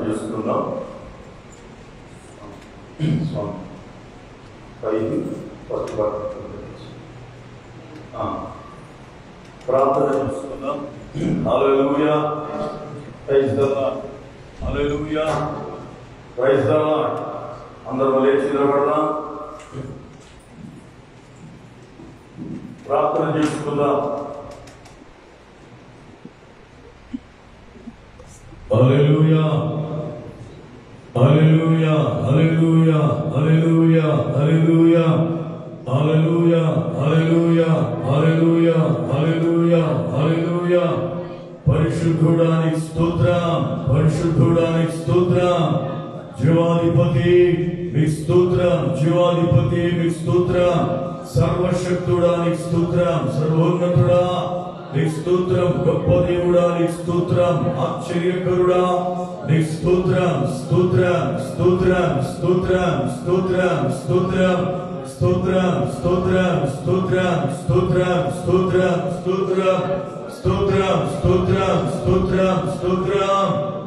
చేసుకుందాం స్వామి ఐదు ఫస్ట్ ప్రార్థన చేసుకుందాం hallelujah praise the Lord hallelujah praise the Lord అందరూ లేచి నిలబడదాం ప్రార్థన చేసుకుందాం హల్లెలూయా హల్లెలూయా హల్లెలూయా హల్లెలూయా హల్లెలూయా హల్లెలూయా హల్లెలూయా హల్లెలూయా హల్లెలూయా హల్లెలూయా పరిశుద్ధుడానికి స్తోత్రం పరిశుద్ధుడానికి స్తోత్రం జీవాధిపతి మీకు స్తోత్రం జీవాధిపతి మీకు స్తోత్రం సర్వశక్తుడానికి స్తోత్రం సర్వోన్నతుడా నీకు స్తోత్రం గొప్ప దేవుడా నీకు స్తోత్రం ఆశ్చర్యకరుడా నీకు స్తోత్రం స్తోత్రం స్తోత్రం స్తోత్రం స్తోత్రం స్తోత్రం స్తోత్రం స్తోత్రం స్తోత్రం స్తోత్రం స్తోత్రం స్తోత్రం స్తోత్రం స్తోత్రం స్తోత్రం స్తోత్రం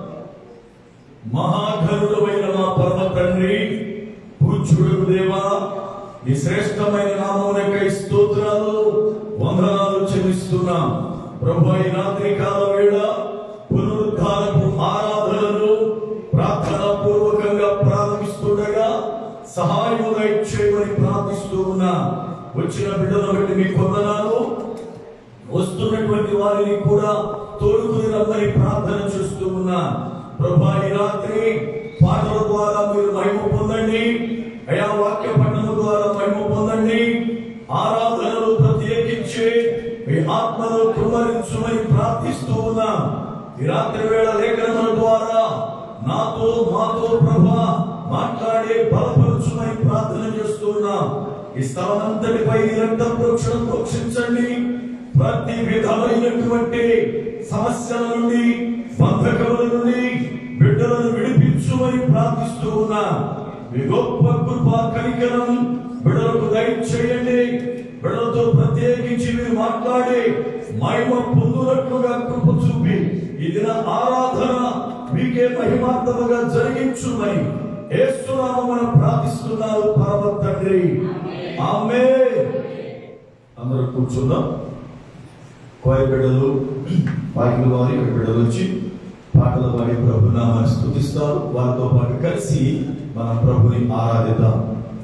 మహాఘనుడమైన మా పరమ తండ్రి పూజ్యుడు దేవా నీ శ్రేష్టమైన నామమునకై స్తోత్రాలు వందనాలు చెల్లిస్తున్నాం ప్రభు ఈ రాత్రి కాల వేళ పునరుద్ధారపు ఆరాధనలు ప్రార్థన పూర్వకంగా ప్రారంభిస్తుండగా సహాయము చేయమని ప్రార్థిస్తూ ఉన్నా వచ్చిన బిడ్డల బట్టి మీ కొందనాలు వస్తున్నటువంటి వారిని కూడా తోడుకుని రమ్మని ప్రార్థన చేస్తూ ఉన్నా ప్రభా ఈ రాత్రి పాటల ద్వారా మీరు మహిమ పొందండి అయా వాక్య పఠనం ద్వారా మహిమ పొందండి ఆరాధనలు ప్రత్యేకించి మీ ఆత్మను కుమరించమని ప్రార్థిస్తూ ఉన్నా ఈ రాత్రి వేళ లేఖనముల ద్వారా నాతో మాతో ప్రభా మాట్లాడే బలపరచుమని ప్రార్థన చేస్తూ ఉన్నాం ఈ స్థలమంతటిపై నీ రక్త ప్రోక్షణ ప్రోక్షించండి ప్రతి విధమైనటువంటి సమస్యల నుండి బంధకముల నుండి బిడ్డలను విడిపించుమని ప్రార్థిస్తూ ఉన్నా మీ గొప్ప కృప కనికరం బిడ్డలకు దయచేయండి బిడ్డలతో ప్రత్యేకించి మీరు మాట్లాడి మహిమ పొందునట్లుగా కృప చూపి ఈ దిన ఆరాధన మీకే మహిమార్థముగా జరిగించుమని ఏసునామమున ప్రార్థిస్తున్నారు పరమ తండ్రి ఆమె అందరూ కూర్చుందాం కోయ బిడ్డలు వాకిల వారి ఇక్కడ బిడ్డలు వచ్చి పాటలు పాడి ప్రభు నామాన్ని స్థుతిస్తారు వారితో పాటు కలిసి మన ప్రభుని ఆరాధిద్దాం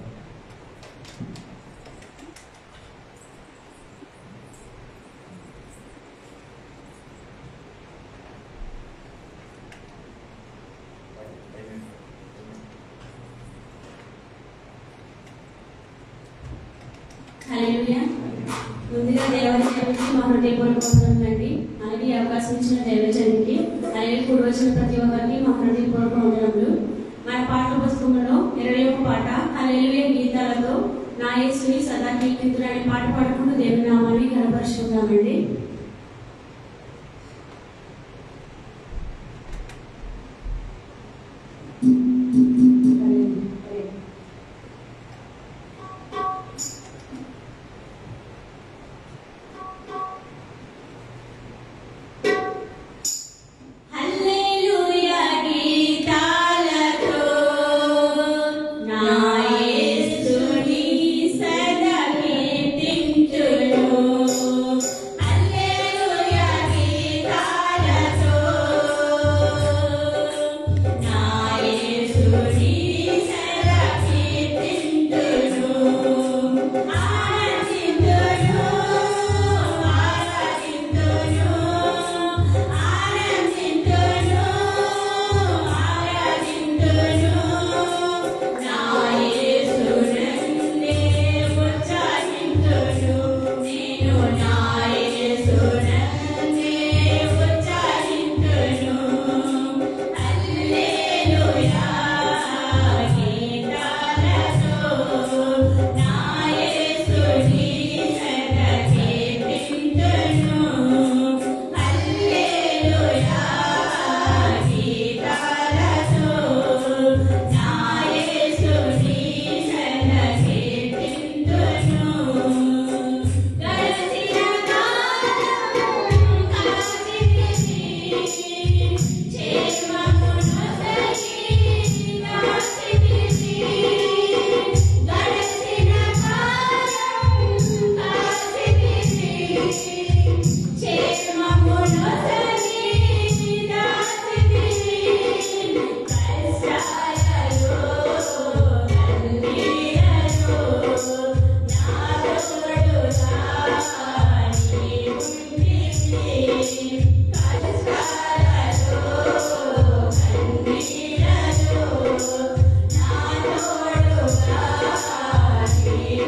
హల్లెలూయా ముందుగా దేవాలయ సేవకి మా హృదయపూర్వక వందనములండి అలాగే ఈ అవకాశం ఇచ్చిన దైవజనికి అలాగే కూడి వచ్చిన ప్రతి ఒక్కరికి మా హృదయపూర్వక వందనములు మన పాటల పుస్తకంలో ఇరవై ఒక పాట హల్లెలూయా గీతాలతో నా యేసుని సదా కీర్తింతుడు అనే పాట పాడుకుంటూ దేవుని నామాన్ని కనపరుచుకుందామండి హల్లెలూయా గీతాలతో నా యేసుని సదా కీర్తించును హల్లెలూయా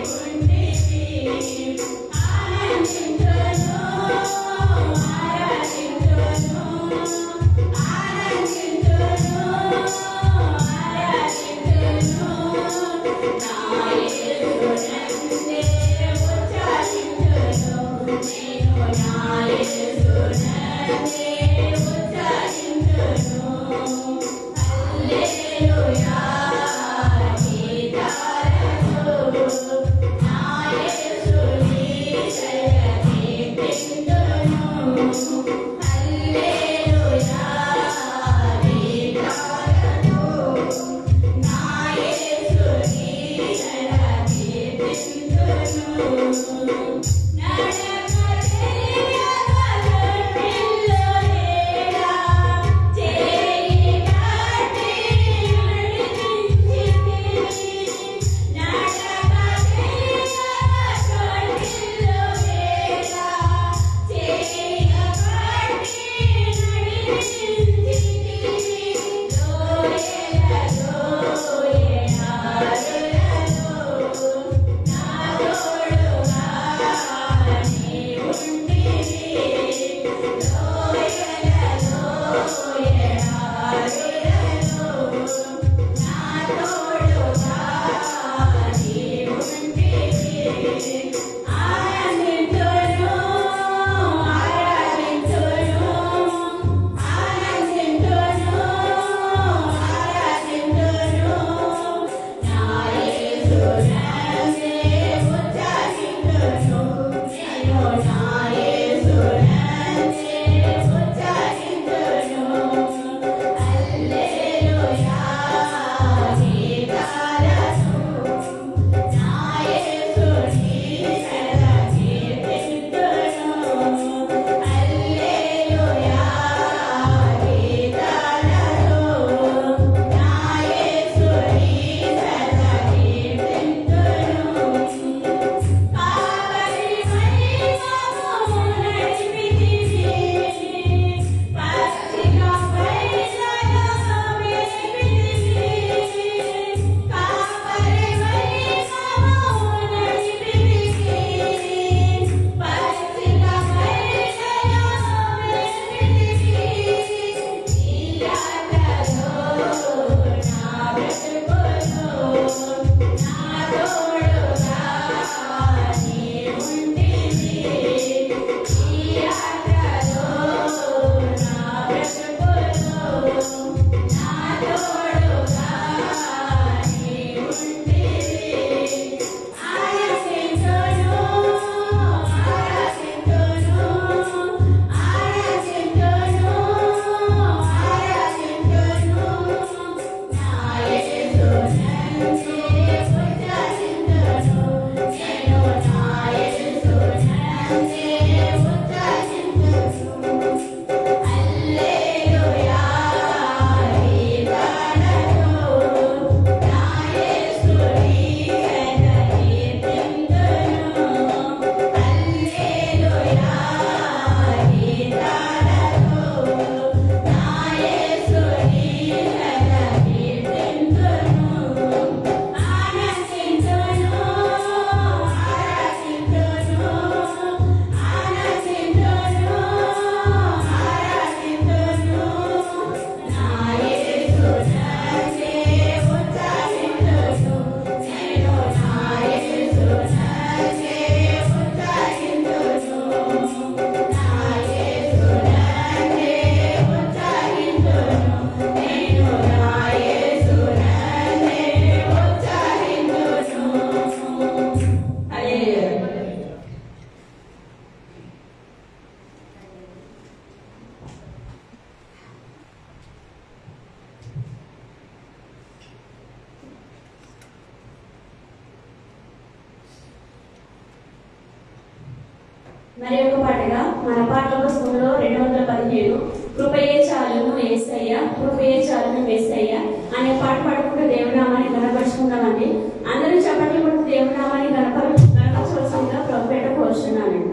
మరి ఒక పాటగా మన పాటల పుస్తకంలో రెండు వందల పదిహేను కృపయే చాలును వేసయ్య కృపయే చాలును వేసయ్య అనే పాట పాడుకుంటూ దేవునామాన్ని కనపరుచుకుందామండి అందరూ చెప్పట్లు కొడుతూ దేవునామాన్ని కనపరు కనపరచవలసిందిగా ప్రభుపేట కోరుచున్నానండి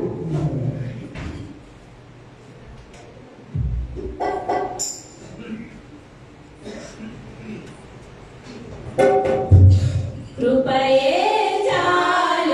కృపయే చాలును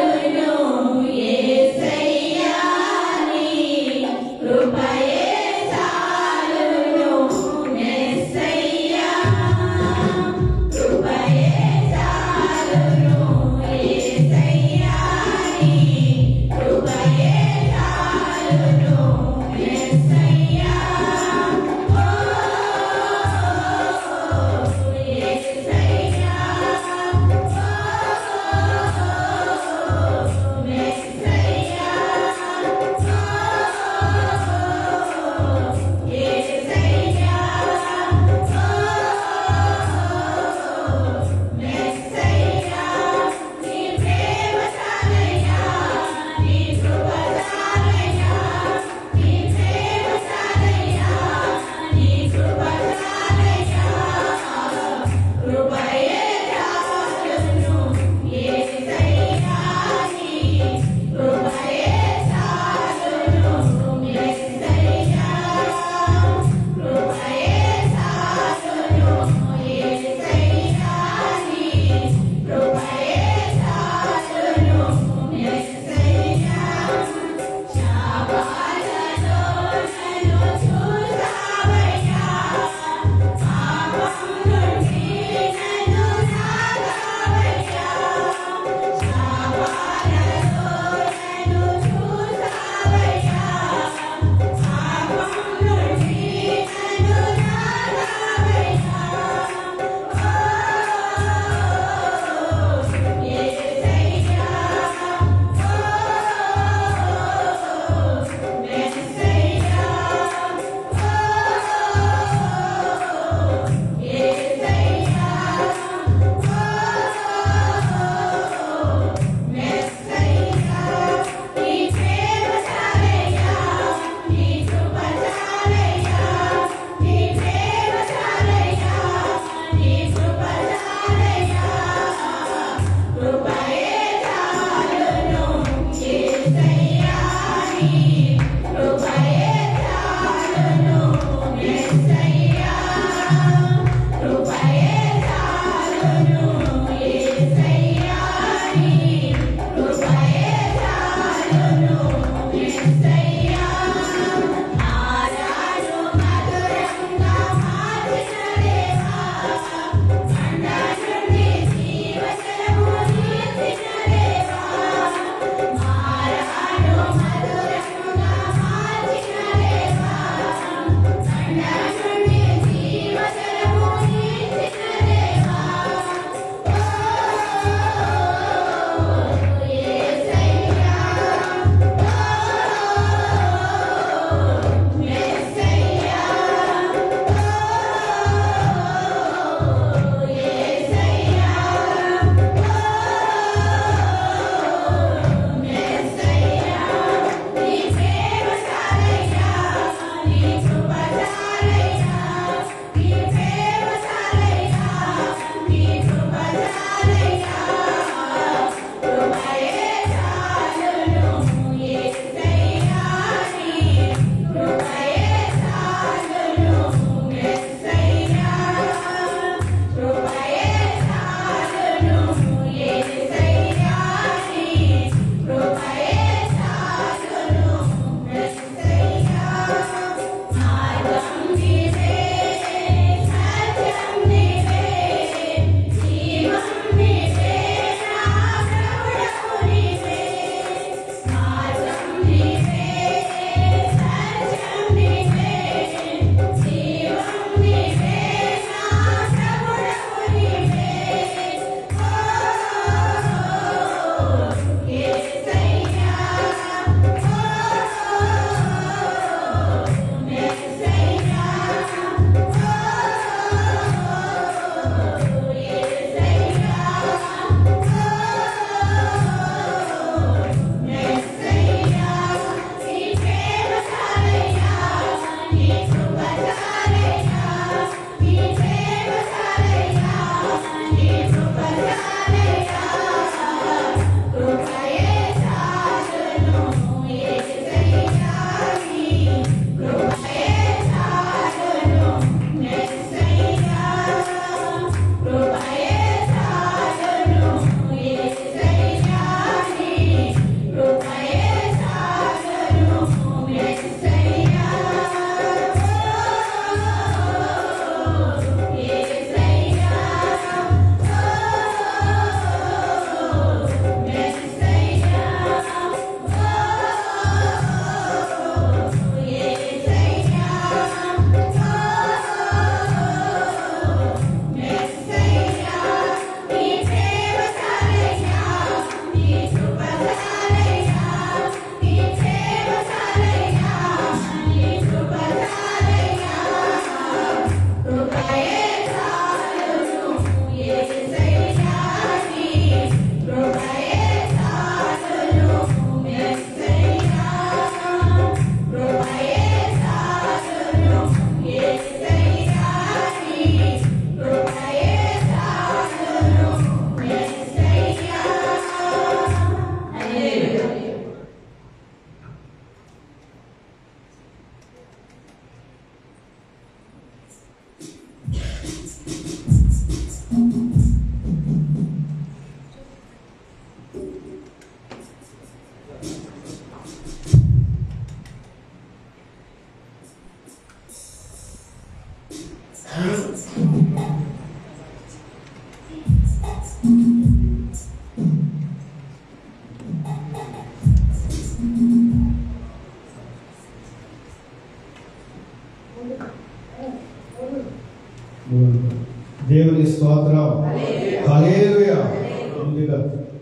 స్తోత్రం హల్లెలూయా ముందుగా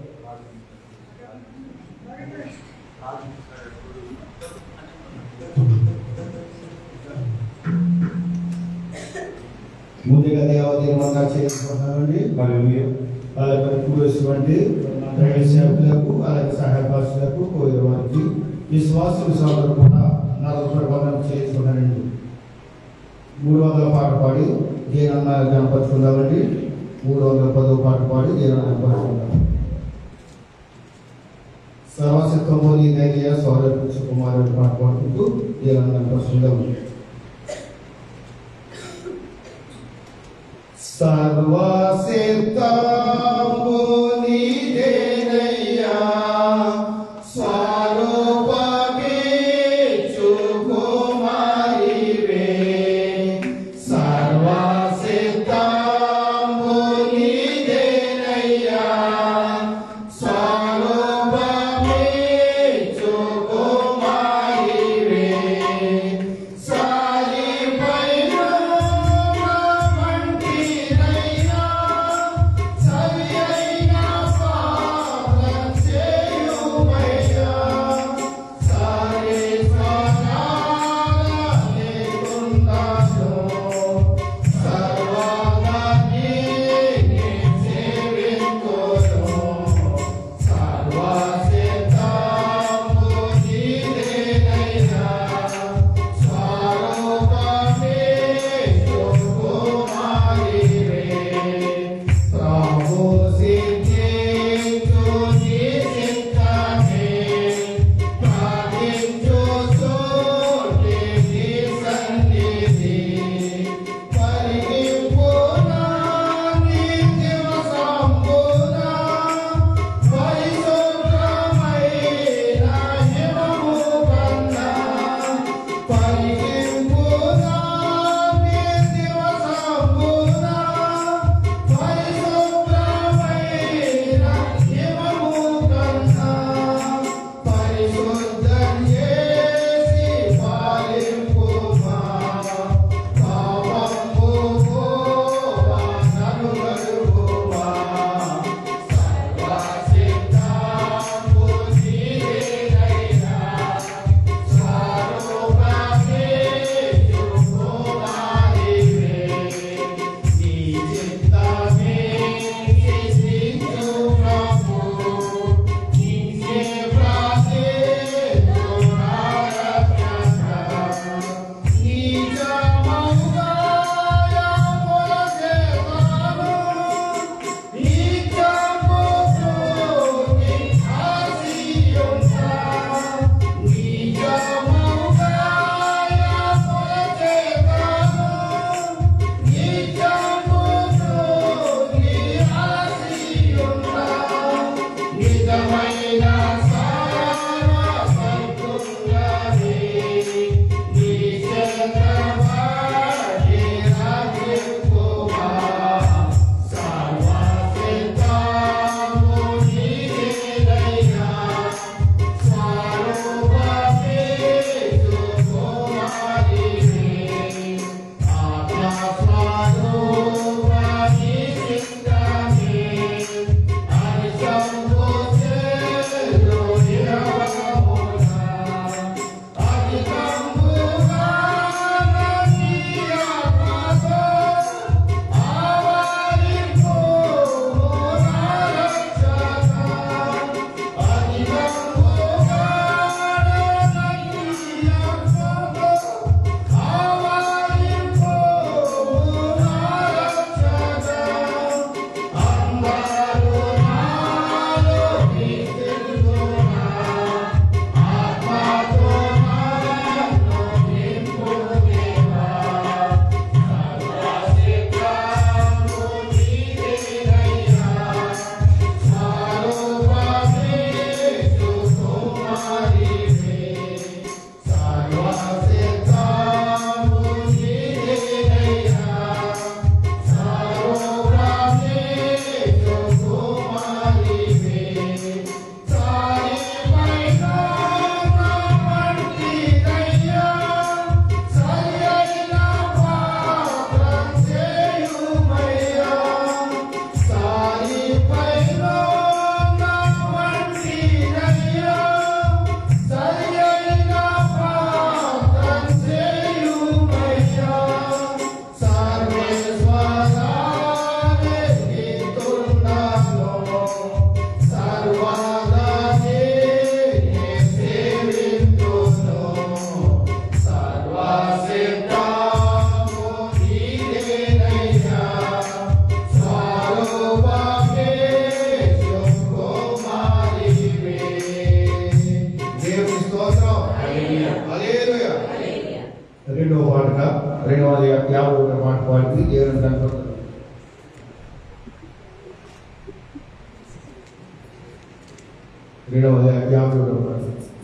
ముందుగా దేవాదేవి వంద చేసుకుంటున్నామండి హల్లెలూయా అలాగే కూడినటువంటి రైతు సేవకులకు అలాగే సహాయపరులకు కోరిన వారికి విశ్వాసుల సోదరు కూడా నలభై వందలు చేసుకున్నారండి మూడు వందల పాట పాడి దీనన్న గణపరుచుకుందామండి మూడు వందల పదో పాట పాడి దీనన్న గణపరుచుకుందాం సర్వశక్తము నీ ధైర్య సౌరభ కుమారుడు పాట పాడుకుంటూ దీనన్న గణపరుచుకుందాం సర్వశక్తము నీదేనయ్యా స్వరూపమే చుకుమారివే సర్వశక్తము నీదేనయ్యా స్వరూపమే చుకుమారివే సాలిపైన వంటినైనా సరియైన దేవుని స్తోత్రం హల్లెలూయా రెండవ పాటగా రెండు వందల యాభై ఒకటి పాట పాడింది దేవుని దాంట్లో రెండు వందల యాభై ఒకటి పాట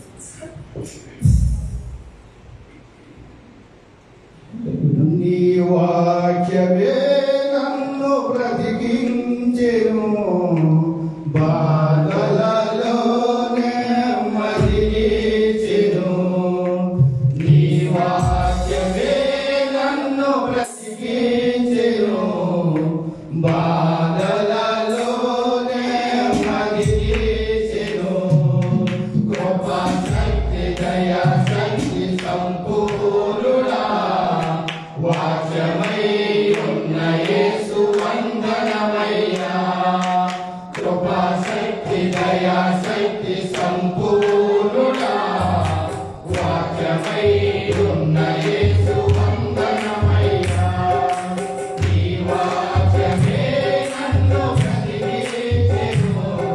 నీ వాక్యమే నన్ను బ్రతికించెను బాధలలోనే మదిలిచెను నీ వాక్యమే నన్ను బ్రతికించెను బాధలలోనే మదిలిచెను కృప శక్తి దయ శక్తి సంపూర్ణుడా వాక్యమై ఉన్న యేసు వందనమయ్యా కృపా శక్తి దయా శక్తి సంపూర్ణుడా వాక్యమై ఉన్న యేసు వందనమయ్యా ఈ వాక్యమే నన్ను ప్రతినిధించెను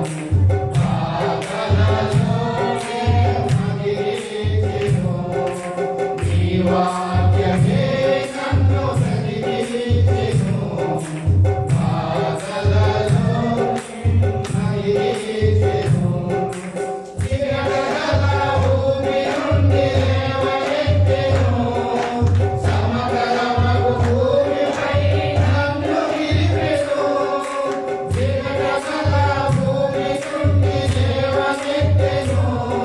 పాదలలోనే మగిలిచెను ఈ వాక్యమే నన్ను ప్రతినిధించెను పాదలలోనే మగిలిచెను చిరగల భూమి నుండి లేవనెత్తెను సమతలమగు భూమిపై నన్ను నిలిపెను చిరగల భూమి నుండి లేవనెత్తెను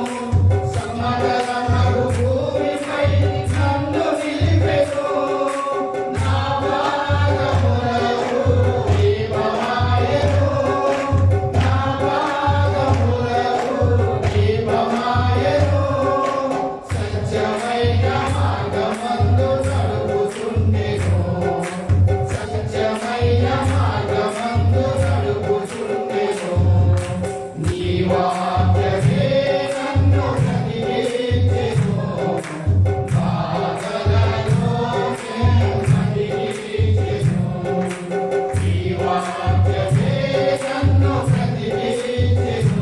సమతలమగు భూమిపై నన్ను నిలిపెను నా పాదములకు దీపమాయెను నా పాదములకు దీపమాయెను సత్యమైన మార్గమందు నడుపుచుండెను సత్యమైన మార్గమందు నడుపుచుండెను నీ వాక్యమే నన్ను ప్రతినిధించెను బాధలలోనే మదిలిచెను నీ వాక్యమే నన్ను ప్రతినిధించెను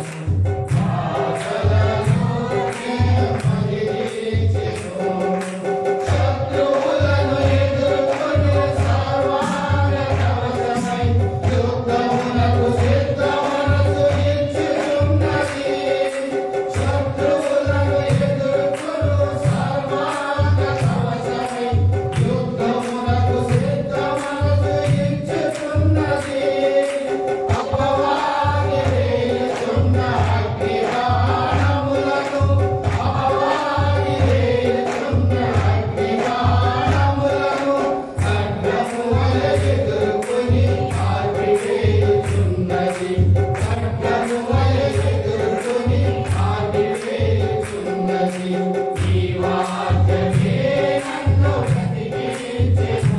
బాధలలోనే మదిలిచెను శత్రువులను ఎదుర్కొని సర్వాంగ కవచమై యుద్ధమునకు సిద్ధమనసు ఇచ్చుచున్నది. శత్రువులను ఎదుర్కొను సర్వాంగ కవచమై యుద్ధమునకు సిద్ధమనసు ఇచ్చుచున్నది. అపవాది వేయుచున్న అగ్నిబాణములను అపవాది వేయుచున్న అగ్నిబాణములను ఖడ్గము వలె ఎదుర్కొని ఆర్పివేయుచున్నది. ఖడ్గము వలె ఎదుర్కొని ఆర్పివేయుచున్నది. ఈ వాక్యమే నన్ను ప్రతిఘటించెను.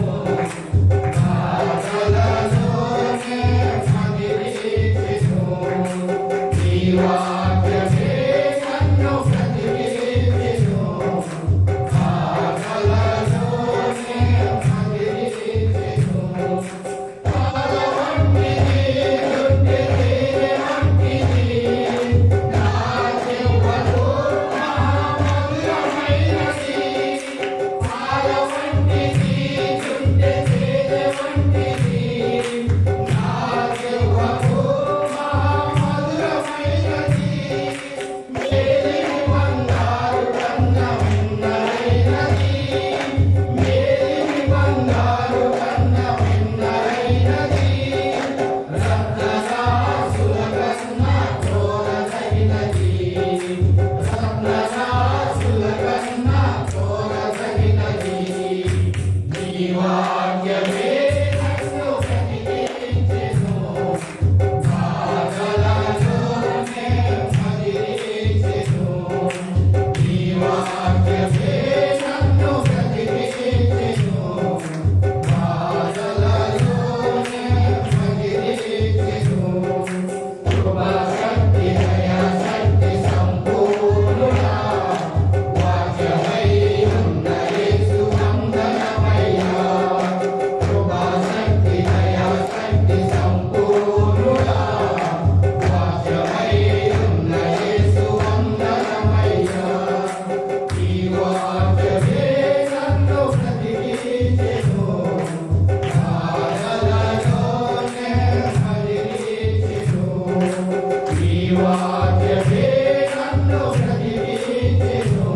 బాధలలోనే మదిలిచెను. ఈ వాక్యమే నన్ను ప్రతిఘటించెను. బాధలలోనే మదిలిచెను. పాలవంటిది, గుండె తేనె వంటిది. నా జీవము మహామధురమైనది. పాలవంటిది, గుండె తేనె వంటిది. నా జీవము మహామధురమైనది. వాక్యమే నన్ను బ్రతికించెను.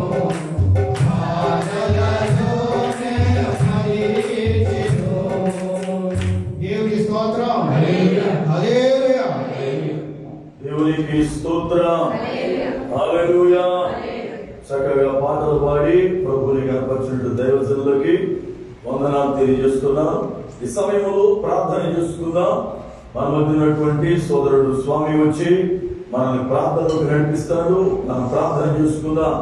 బాధలలో నేను మరిచెను. దేవుని స్తోత్రం హల్లెలూయా దేవునికి స్తోత్రం హల్లెలూయా చక్కగా పాటలు పాడి ప్రభుని కనపరిచినట్టు దైవజనులకి వందనాలు తెలియజేస్తున్నాం ఈ సమయంలో ప్రార్థన చేసుకుందాం మన మధ్య ఉన్నటువంటి సోదరుడు స్వామి వచ్చి మనల్ని ప్రార్థనకు నడిపిస్తాడు మనం ప్రార్థన చేసుకుందాం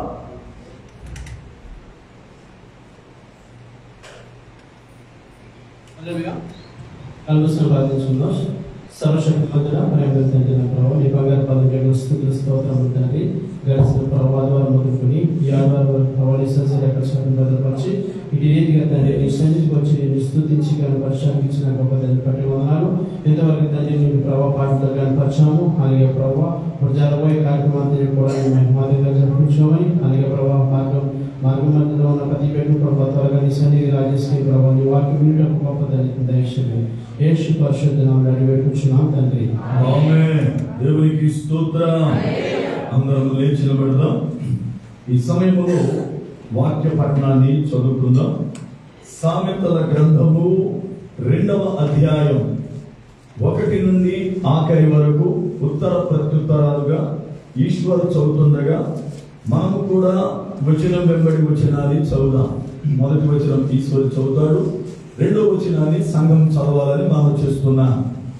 కల్వసం ప్రార్థించుకుందాం సర్వశక్తి మంతుడ ప్రేమ తండ్రి నా ప్రభావ నీ బంగారు పదవి స్థుతులు స్తోత్రం తండ్రి గడిచిన ప్రభావాలు మొదలుకొని ఈ ఆధార వరకు ప్రవాళిస్తారు ఎక్కడ భద్రపరిచి ఇటు రీతిగా తండ్రి నీ సన్నిధికి వచ్చి నేను స్థుతించి కనపరచడానికి ఇచ్చిన గొప్ప తండ్రి పట్టి వందనాలు ఎంతవరకు తండ్రి నేను ప్రభావ పాటలు కనపరిచాము అలాగే ప్రభావ ఇప్పుడు జరగబోయే కార్యక్రమాన్ని కూడా నేను మహిమాదిగా జరిపించామని అలాగే ప్రభావ మార్గం మార్గం మధ్యలో ఉన్న ప్రతి పెట్టు ప్రభావ త్వరగా నీ సన్నిధి రాజేశ్వరి ప్రభావ నీ వాక్యం వినటం గొప్ప తండ్రి దయచేయండి యేసు పరిశుద్ధ నామములో అడిగిపెట్టుచున్నాం తండ్రి ఆమేన్. దేవునికి స్తోత్రం అందరం లేచి నిలబడదాం ఈ సమయంలో వాక్య పట్టణాన్ని చదువుకుందాం సామెతల గ్రంథము రెండవ అధ్యాయం ఒకటి నుండి ఆఖరి వరకు ఉత్తర ప్రత్యుత్తరాలుగా ఈశ్వరు చదువుతుండగా మనము కూడా వచనం వెంబడి వచనాన్ని చదువుదాం మొదటి వచనం ఈశ్వరు చదువుతాడు రెండో వచనాన్ని సంఘం చదవాలని మనం చేస్తున్నాం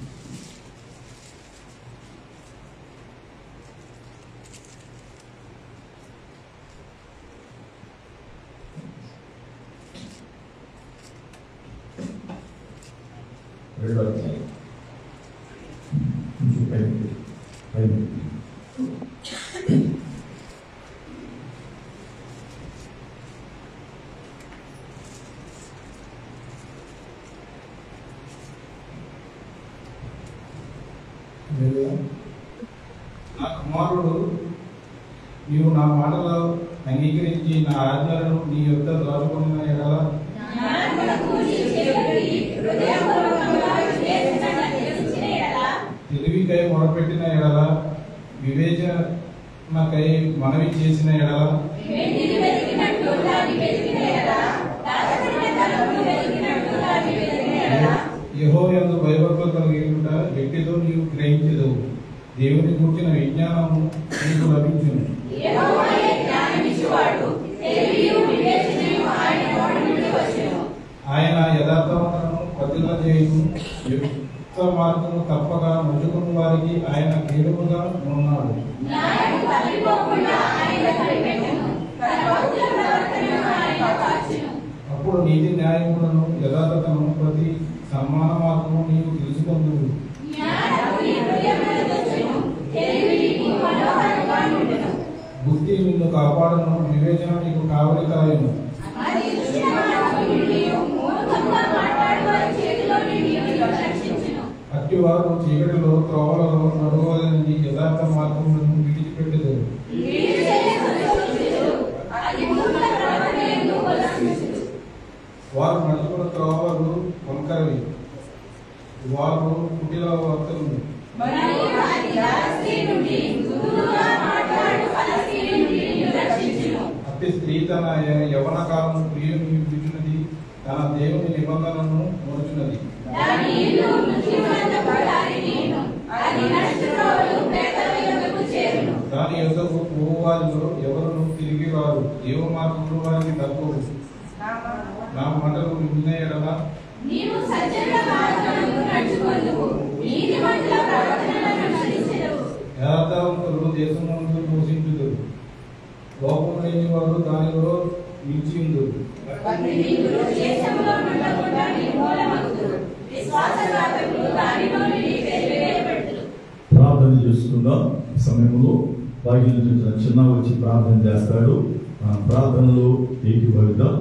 రెండో అధ్యాయం కొంచెం పైకి, పైకి. నా కుమారుడు నీవు నా మాటలు అంగీకరించి నా ఆజ్ఞలను నీ యొక్క దాచుకున్న ఎడల తెలివికై మొరపెట్టిన ఎడల వివేచనకై మనవి చేసిన ఎడల యహో ఎందు భయభక్తులు కలిగిన వ్యక్తితో నీవు గ్రహించదు దేవుని కూర్చిన విజ్ఞానము నీకు లభించును ఆయన యథార్థవంతను పతిల చేయును యుక్త మార్గము తప్పక ముట్టుకున్న వారికి ఆయన కీలుగా ఉన్నాడు అప్పుడు నీతి న్యాయములను యథార్థతను ప్రతి సన్మాన మార్గము నీవు తెలుసుకుందువు బుద్ధి నిన్ను కాపాడను వివేచన నీకు కావలి కాయను అట్టి వారు చీకటిలో త్రోవలలో నడవలని యథార్థ మార్గములను విడిచిపెట్టలేదు వారు నడుచుకున్న త్రోవలు వంకరవి వారు కుటిల వర్తలు అట్టి స్త్రీ తన యవన కాలం ప్రియుని విడిచినది తన దేవుని నిబంధనను మరుచున్నది దాని యొక్కకు పూర్వాదిలో ఎవరు తిరిగి రారు దేవ మార్గంలో వారికి తక్కువ నా మాటలు విన్న ఎడల నీవు సజ్జనుల మార్గమును నడుచుకొందువు నీతిమంతుల ప్రవర్తనలను అనుసరించెదవు యథార్థవంతులు దేశమందు పోషించుదురు లోపం లేని వారు దానిలో నిలిచి ఉందురు భక్తిహీనులు దేశంలో ఉండకుండా నిర్మూలమగుదురు విశ్వాసఘాతకులు దానిలో నుండి వెలివేయబడుదురు ప్రార్థన చేసుకుందాం ఈ సమయంలో బాగిలు చూసిన చిన్న వచ్చి ప్రార్థన చేస్తాడు ఆ ప్రార్థనలో ఏకీభవిద్దాం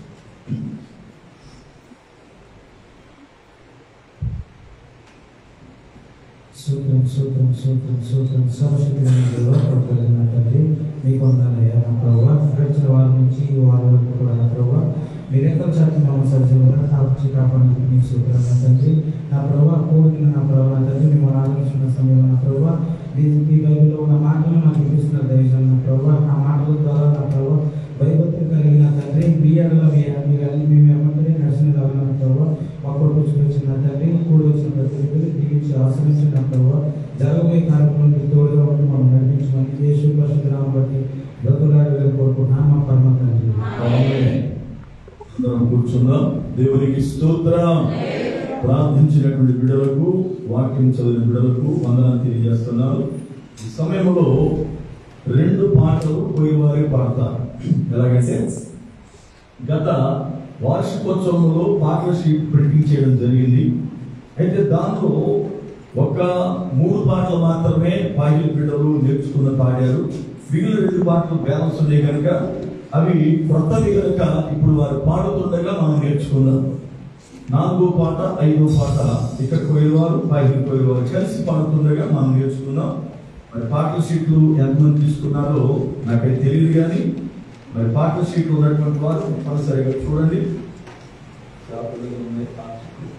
సూత్రం సూత్రం సూత్రం సూత్రం సర్వశక్తిలో పడుతున్న తండ్రి మీకు వందనయ్యా నా ప్రభావ గడిచిన వారం నుంచి ఈ వారం వరకు కూడా నా ప్రభావ మీరు ఎంతో చాటి మమ్మల్ని సజీవంగా కాపాచి కాపాడినందుకు మీకు సూత్రం నా తండ్రి నా ప్రభావ కోరికలు నా ప్రభావ నా తండ్రి మేము ఆలోచించిన సమయంలో నా ప్రభావ ఈ- ఈ బైబిల్లో ఉన్న మాటలు మాకు వినిపిస్తున్నారు దయచేసి నా ప్రభావ ఆ మాటల ద్వారా నా ప్రభావ భయభక్తి కలిగిన తండ్రి మీ ఎడల మీ మీరు మేము ఏమంటే నడిచిన కలిగిన ప్రభావ మా కొడుకు వచ్చిన తండ్రి కూడి వచ్చిన ప్రతి ఒక్కరిని దీవించి ఆశ్రయించిన ప్రభావ జరగబోయే కార్యక్రమం మీకు తోడుగా ఉండి మనం నడిపించమని యేసు పరిశుద్ధనామం బట్టి బ్రతులాడి కోరుకుంటున్నాం మా పరమ తండ్రి ఆమేన్. అందరం కూర్చుందాం దేవునికి స్తోత్రం ప్రార్థించినటువంటి బిడలకు వాక్యం చదివిన బిడలకు వందనాలు తెలియజేస్తున్నారు ఈ సమయంలో రెండు పాటలు పోయేవారే పాడతారు ఎలాగంటే గత వార్షికోత్సవంలో పాటల షీట్ ప్రింటింగ్ చేయడం జరిగింది అయితే దాంట్లో ఒక మూడు పాటలు మాత్రమే పాయిల్ బిడ్డలు నేర్చుకున్న పాడారు మిగిలిన రెండు పాటలు బ్యాలెన్స్ ఉన్నాయి కనుక అవి క్రొత్తవి కనుక ఇప్పుడు వారు పాడుతుండగా మనం నేర్చుకున్నాం నాలుగో పాట ఐదో పాట ఇక్కడ పోయేవారు పైకి పోయేవారు కలిసి పాడుతుండగా మనం నేర్చుకున్నాం మరి పాటల షీట్లు ఎంతమంది తీసుకున్నారో నాకైతే తెలియదు కానీ మరి పాటల షీట్లు ఉన్నటువంటి వారు తప్పనిసరిగా చూడండి షాపుల దగ్గర ఉన్నాయి పాటల షీట్లు.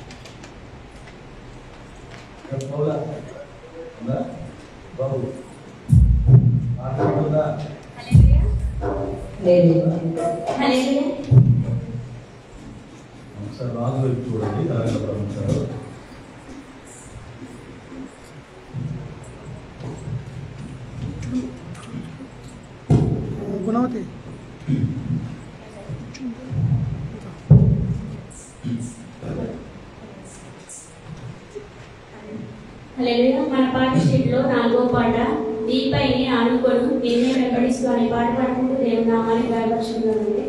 ఇక్కడ పోలా? ఉందా? బాబు పాట షీట్ ఉందా? హల్లెలూయా. ఒకసారి రాజు వైపు చూడండి అలాగే ప్రవహించారు గుణవతి హల్లెలూయా. మన పాట షీట్లో నాలుగో పాట నీపైనే ఆనుకొను నిన్నే వెంబడిస్తూ అనే పాట పాడుకుంటూ దేవుని నామాన్ని గాయపరుచుకున్నానండి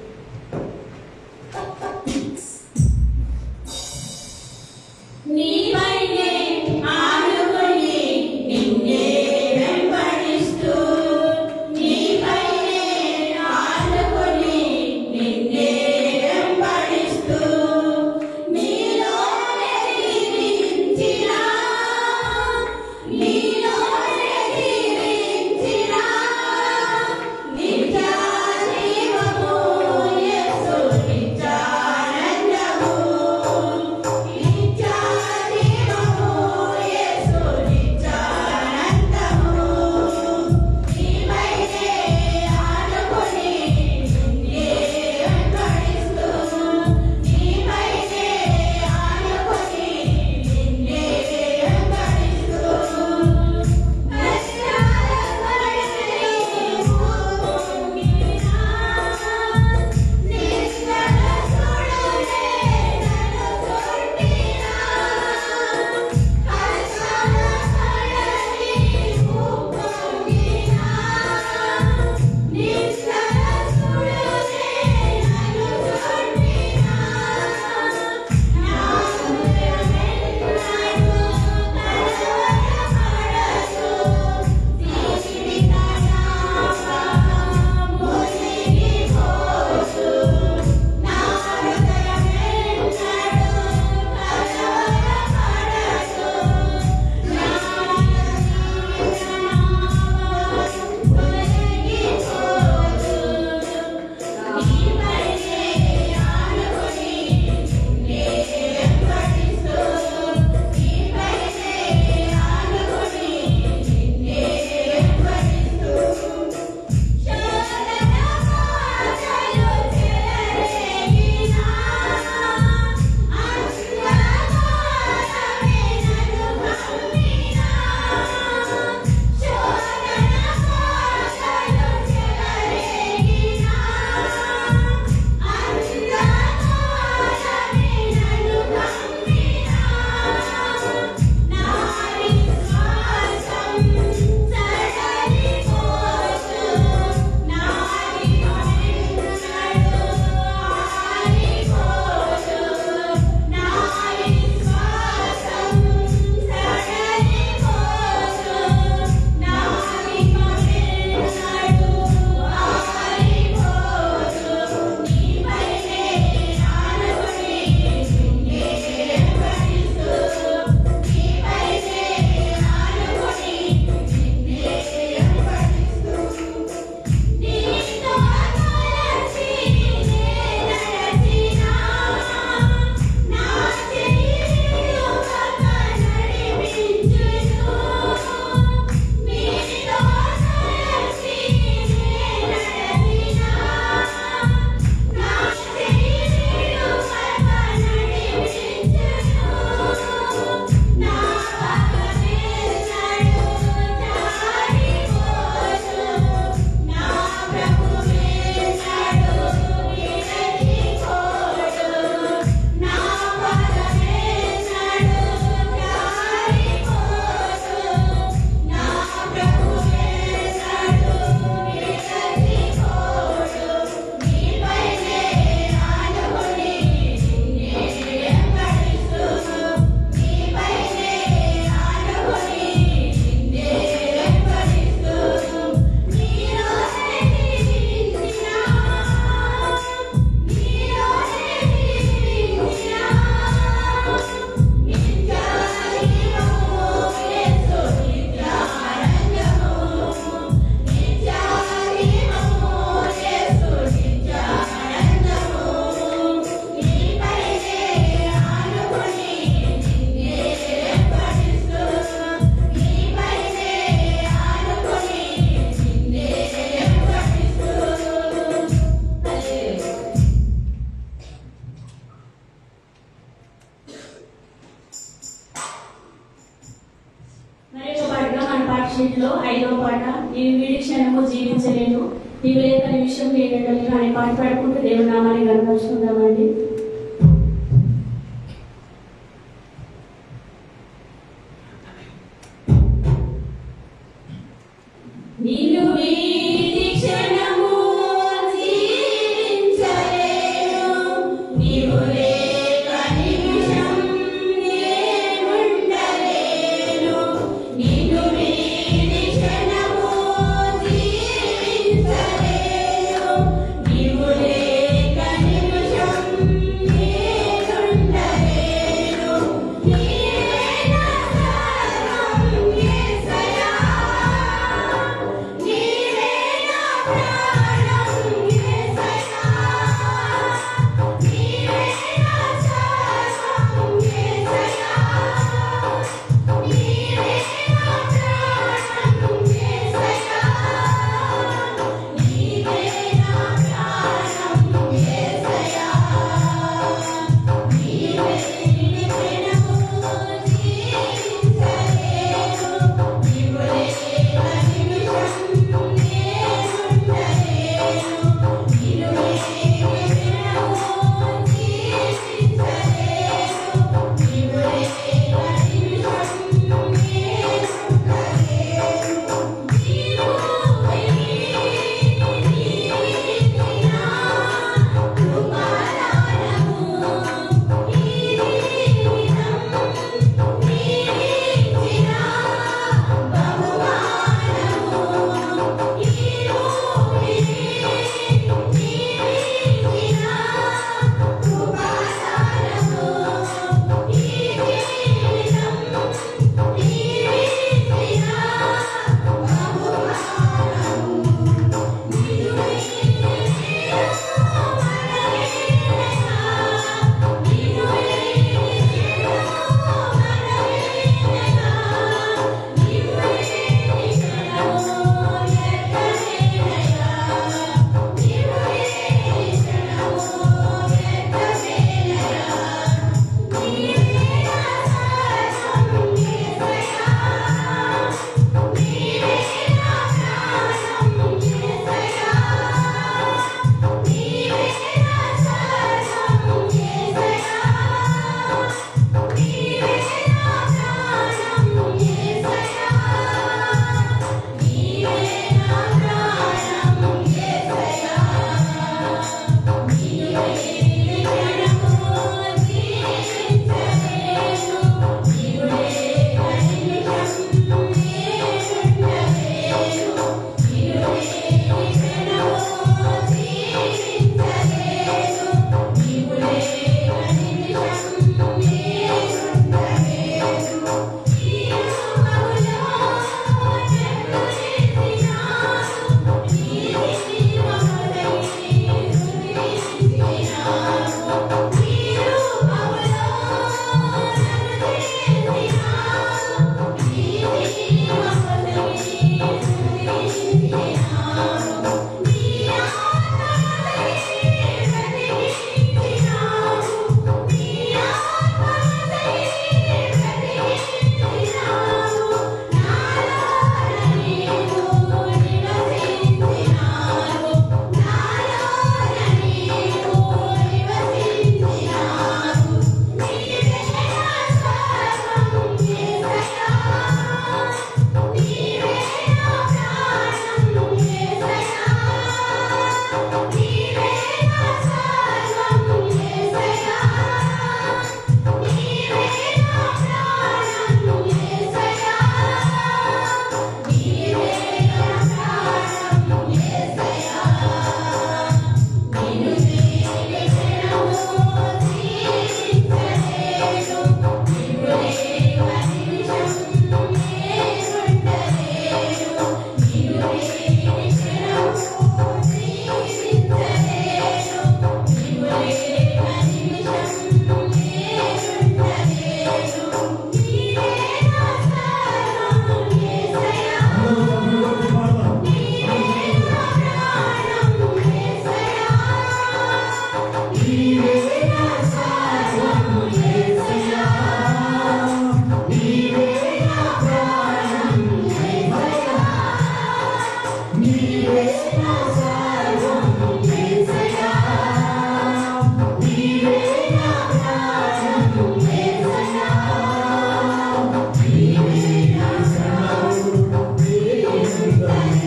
నీపైనే ఆనుకొని నిన్నే వెంబడిస్తూ నీపైనే ఆనుకొని నిన్నే వెంబడిస్తూ నీలోనే జీవించిన నీలోనే జీవించిన నిత్య జీవము దాంట్లో ఐదవ పాట నీవు వీడి క్షణము జీవించలేను నీవు లేక నిమిషం లేనట్టు అనే పాట పాడుకుంటూ దేవుని నామాన్ని కనపరుచుకుందామండి నిన్ను వీడి క్షణము జీవించలేను నీవు లేక నిమిషం నేనుండలేను నిన్ను వీడి క్షణము జీవించలేను నీవు లేక నిమిషం నేనుండలేను నీవే నా సర్వం యేసయ్యా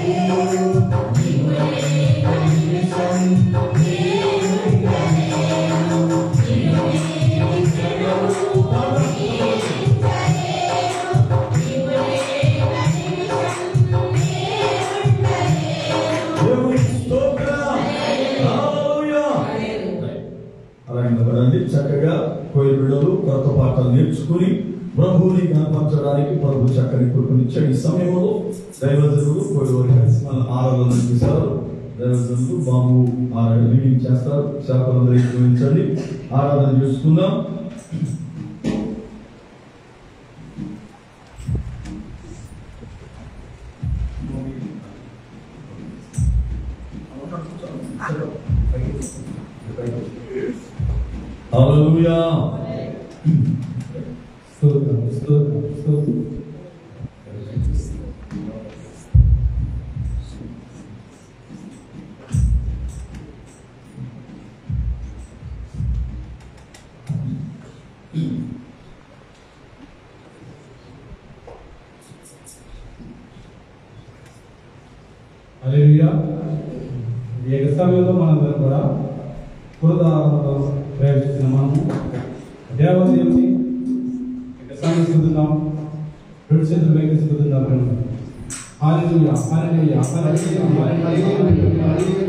దేవునికి స్తోత్రం. హల్లెలూయా. అలాగే నిలబడండి చక్కగా కోయి బిడ్డలు కొత్త పాటలు నేర్చుకుని ప్రభువుని కనపరచడానికి ప్రభు చక్కని కృపనిచ్చాడు ఈ సమయంలో దైవజనులు కోయి కలిసి మన ఆరాధన నడిపిస్తారు దైవజనులు బాబు ఆరాధన రీడింగ్ చేస్తారు శాఖలందరూ చూపించండి ఆరాధన చేసుకుందాం హల్లెలూయా స్తోత్రం స్తోత్రం స్తోత్రం హల్లెలూయా ఈ యొక్క సమయంలో మనందరం కూడా పురదారంతో ప్రవేశిస్తున్న మనము దేవదేవుని సాగిస్తున్నాం రెండు చేతులు వేగిస్తున్నాం హాలెలూయా హాలెలూయా హాలెలూయా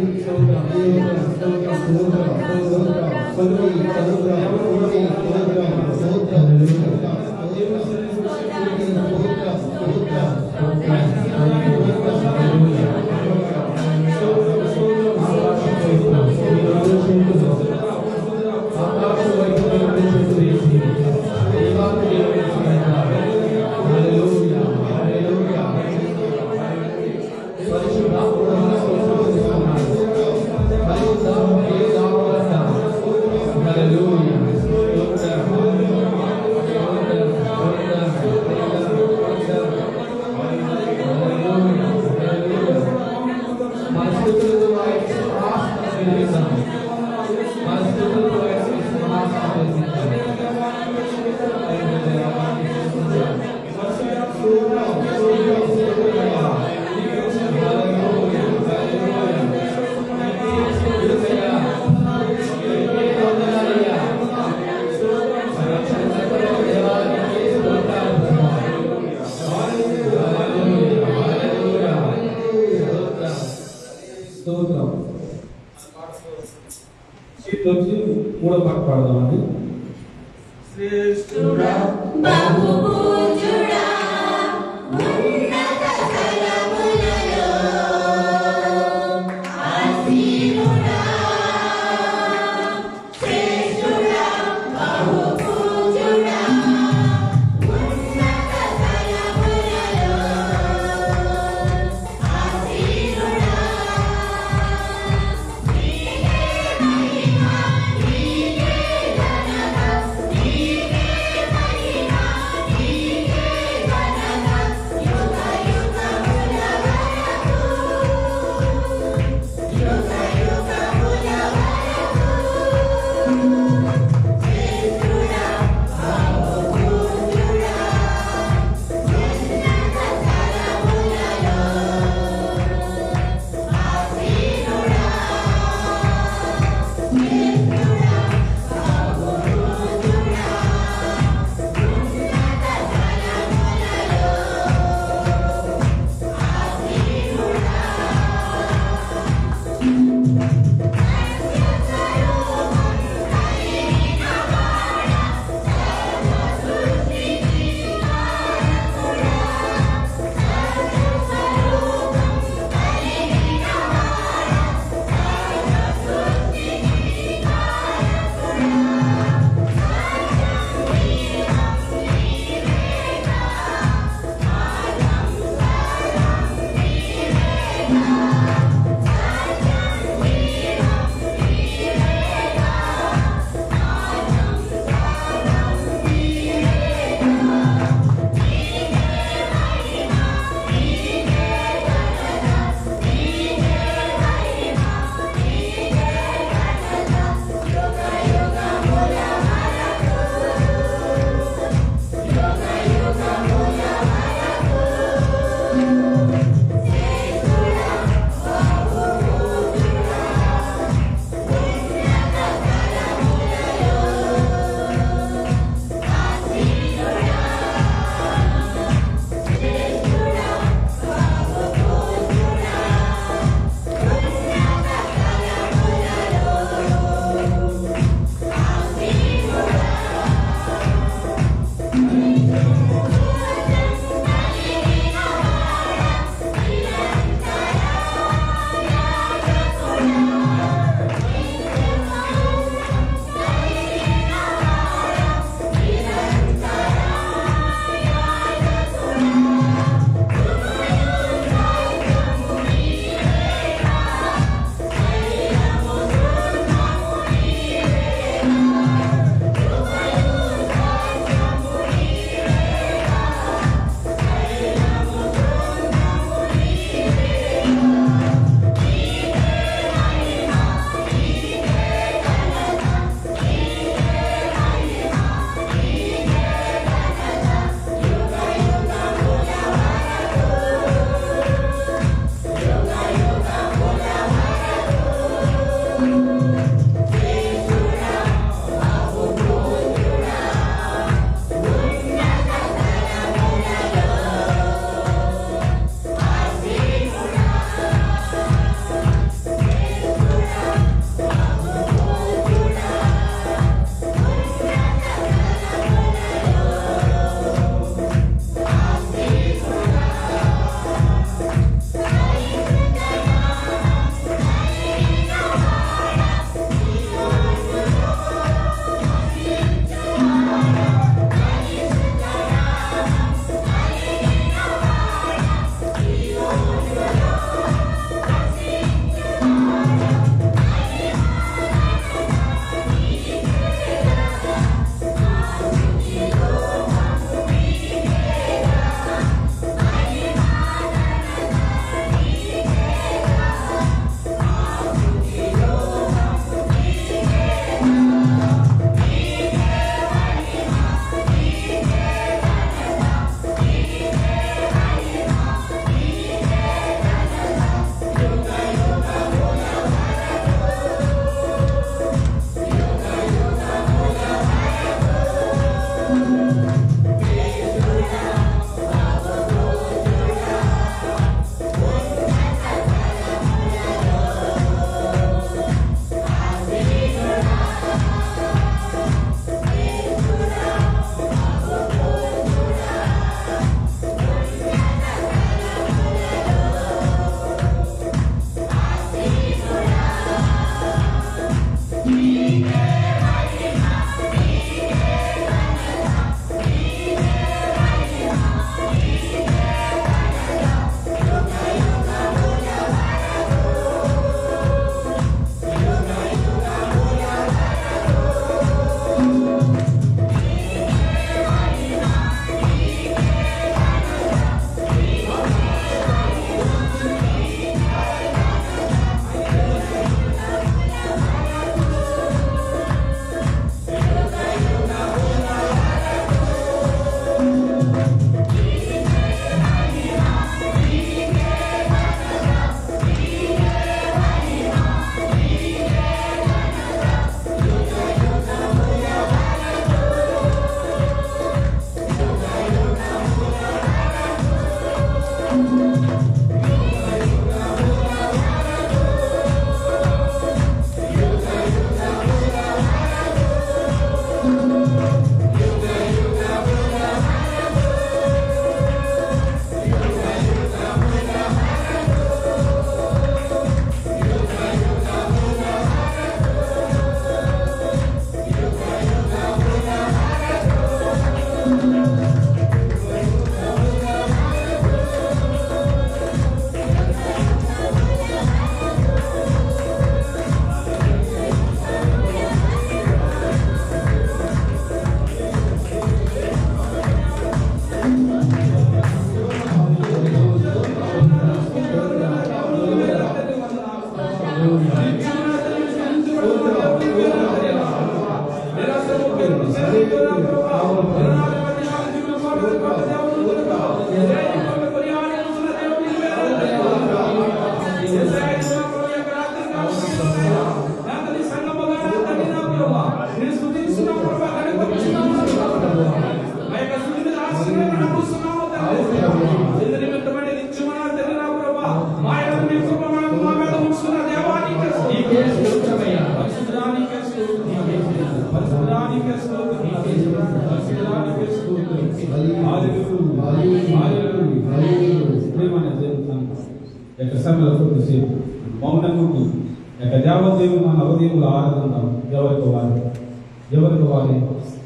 స్తోత్రం వచ్చి మూడో పాట పాడదామండి బహుభూజుడా ఉన్నత స్థలములలో ఆసీనుడా శ్రేష్ఠుడా బహుభూజుడా ఉన్నత స్థలములలో ఆసీనుడా నీకే మహిమ నీకే ఘనత నీకే మహిమ సమయంలో కొద్దిసేపు మౌనంగుండి యొక్క దేవదేవుడు మన నవదేవులు ఆరాధన ఎవరికి వారి ఎవరికి వారి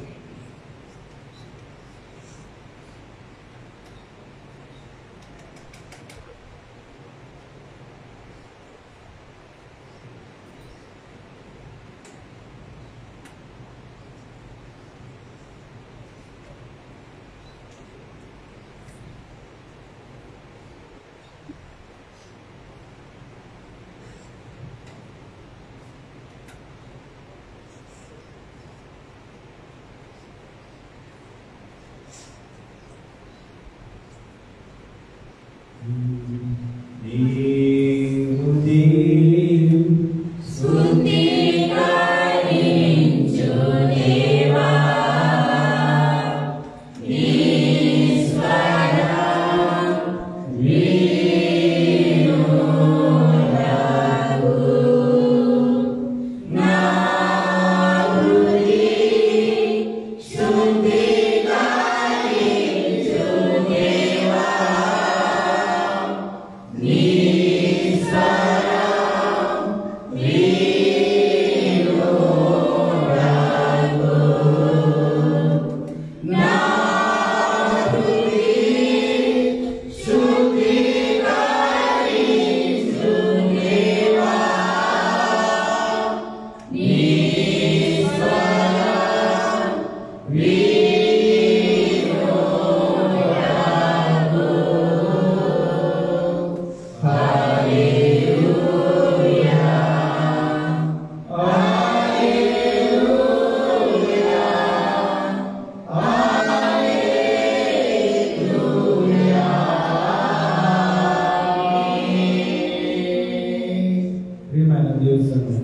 ప్రియమైన దేవుని సంఘం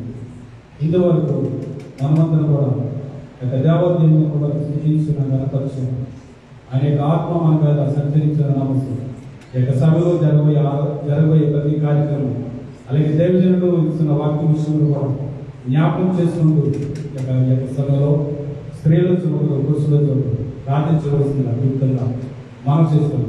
ఇంతవరకు మనమందరం కూడా యొక్క దేవదేవుని కూడా స్థితించిన గణపరచు అనేక ఆత్మ మన మీద సంచరించిన నమస్సు ఈ యొక్క సభలో జరగబోయే ఆ- జరగబోయే ప్రతి కార్యక్రమం అలాగే దేవజనులు ఇస్తున్న వాక్య విషయంలో కూడా జ్ఞాపకం చేసుకుంటూ ఈ యొక్క ఈ యొక్క సభలో స్త్రీల చూపులు పురుషుల చూపులు ప్రార్థించవలసిన అభివృద్ధిగా మనం చేస్తున్నాం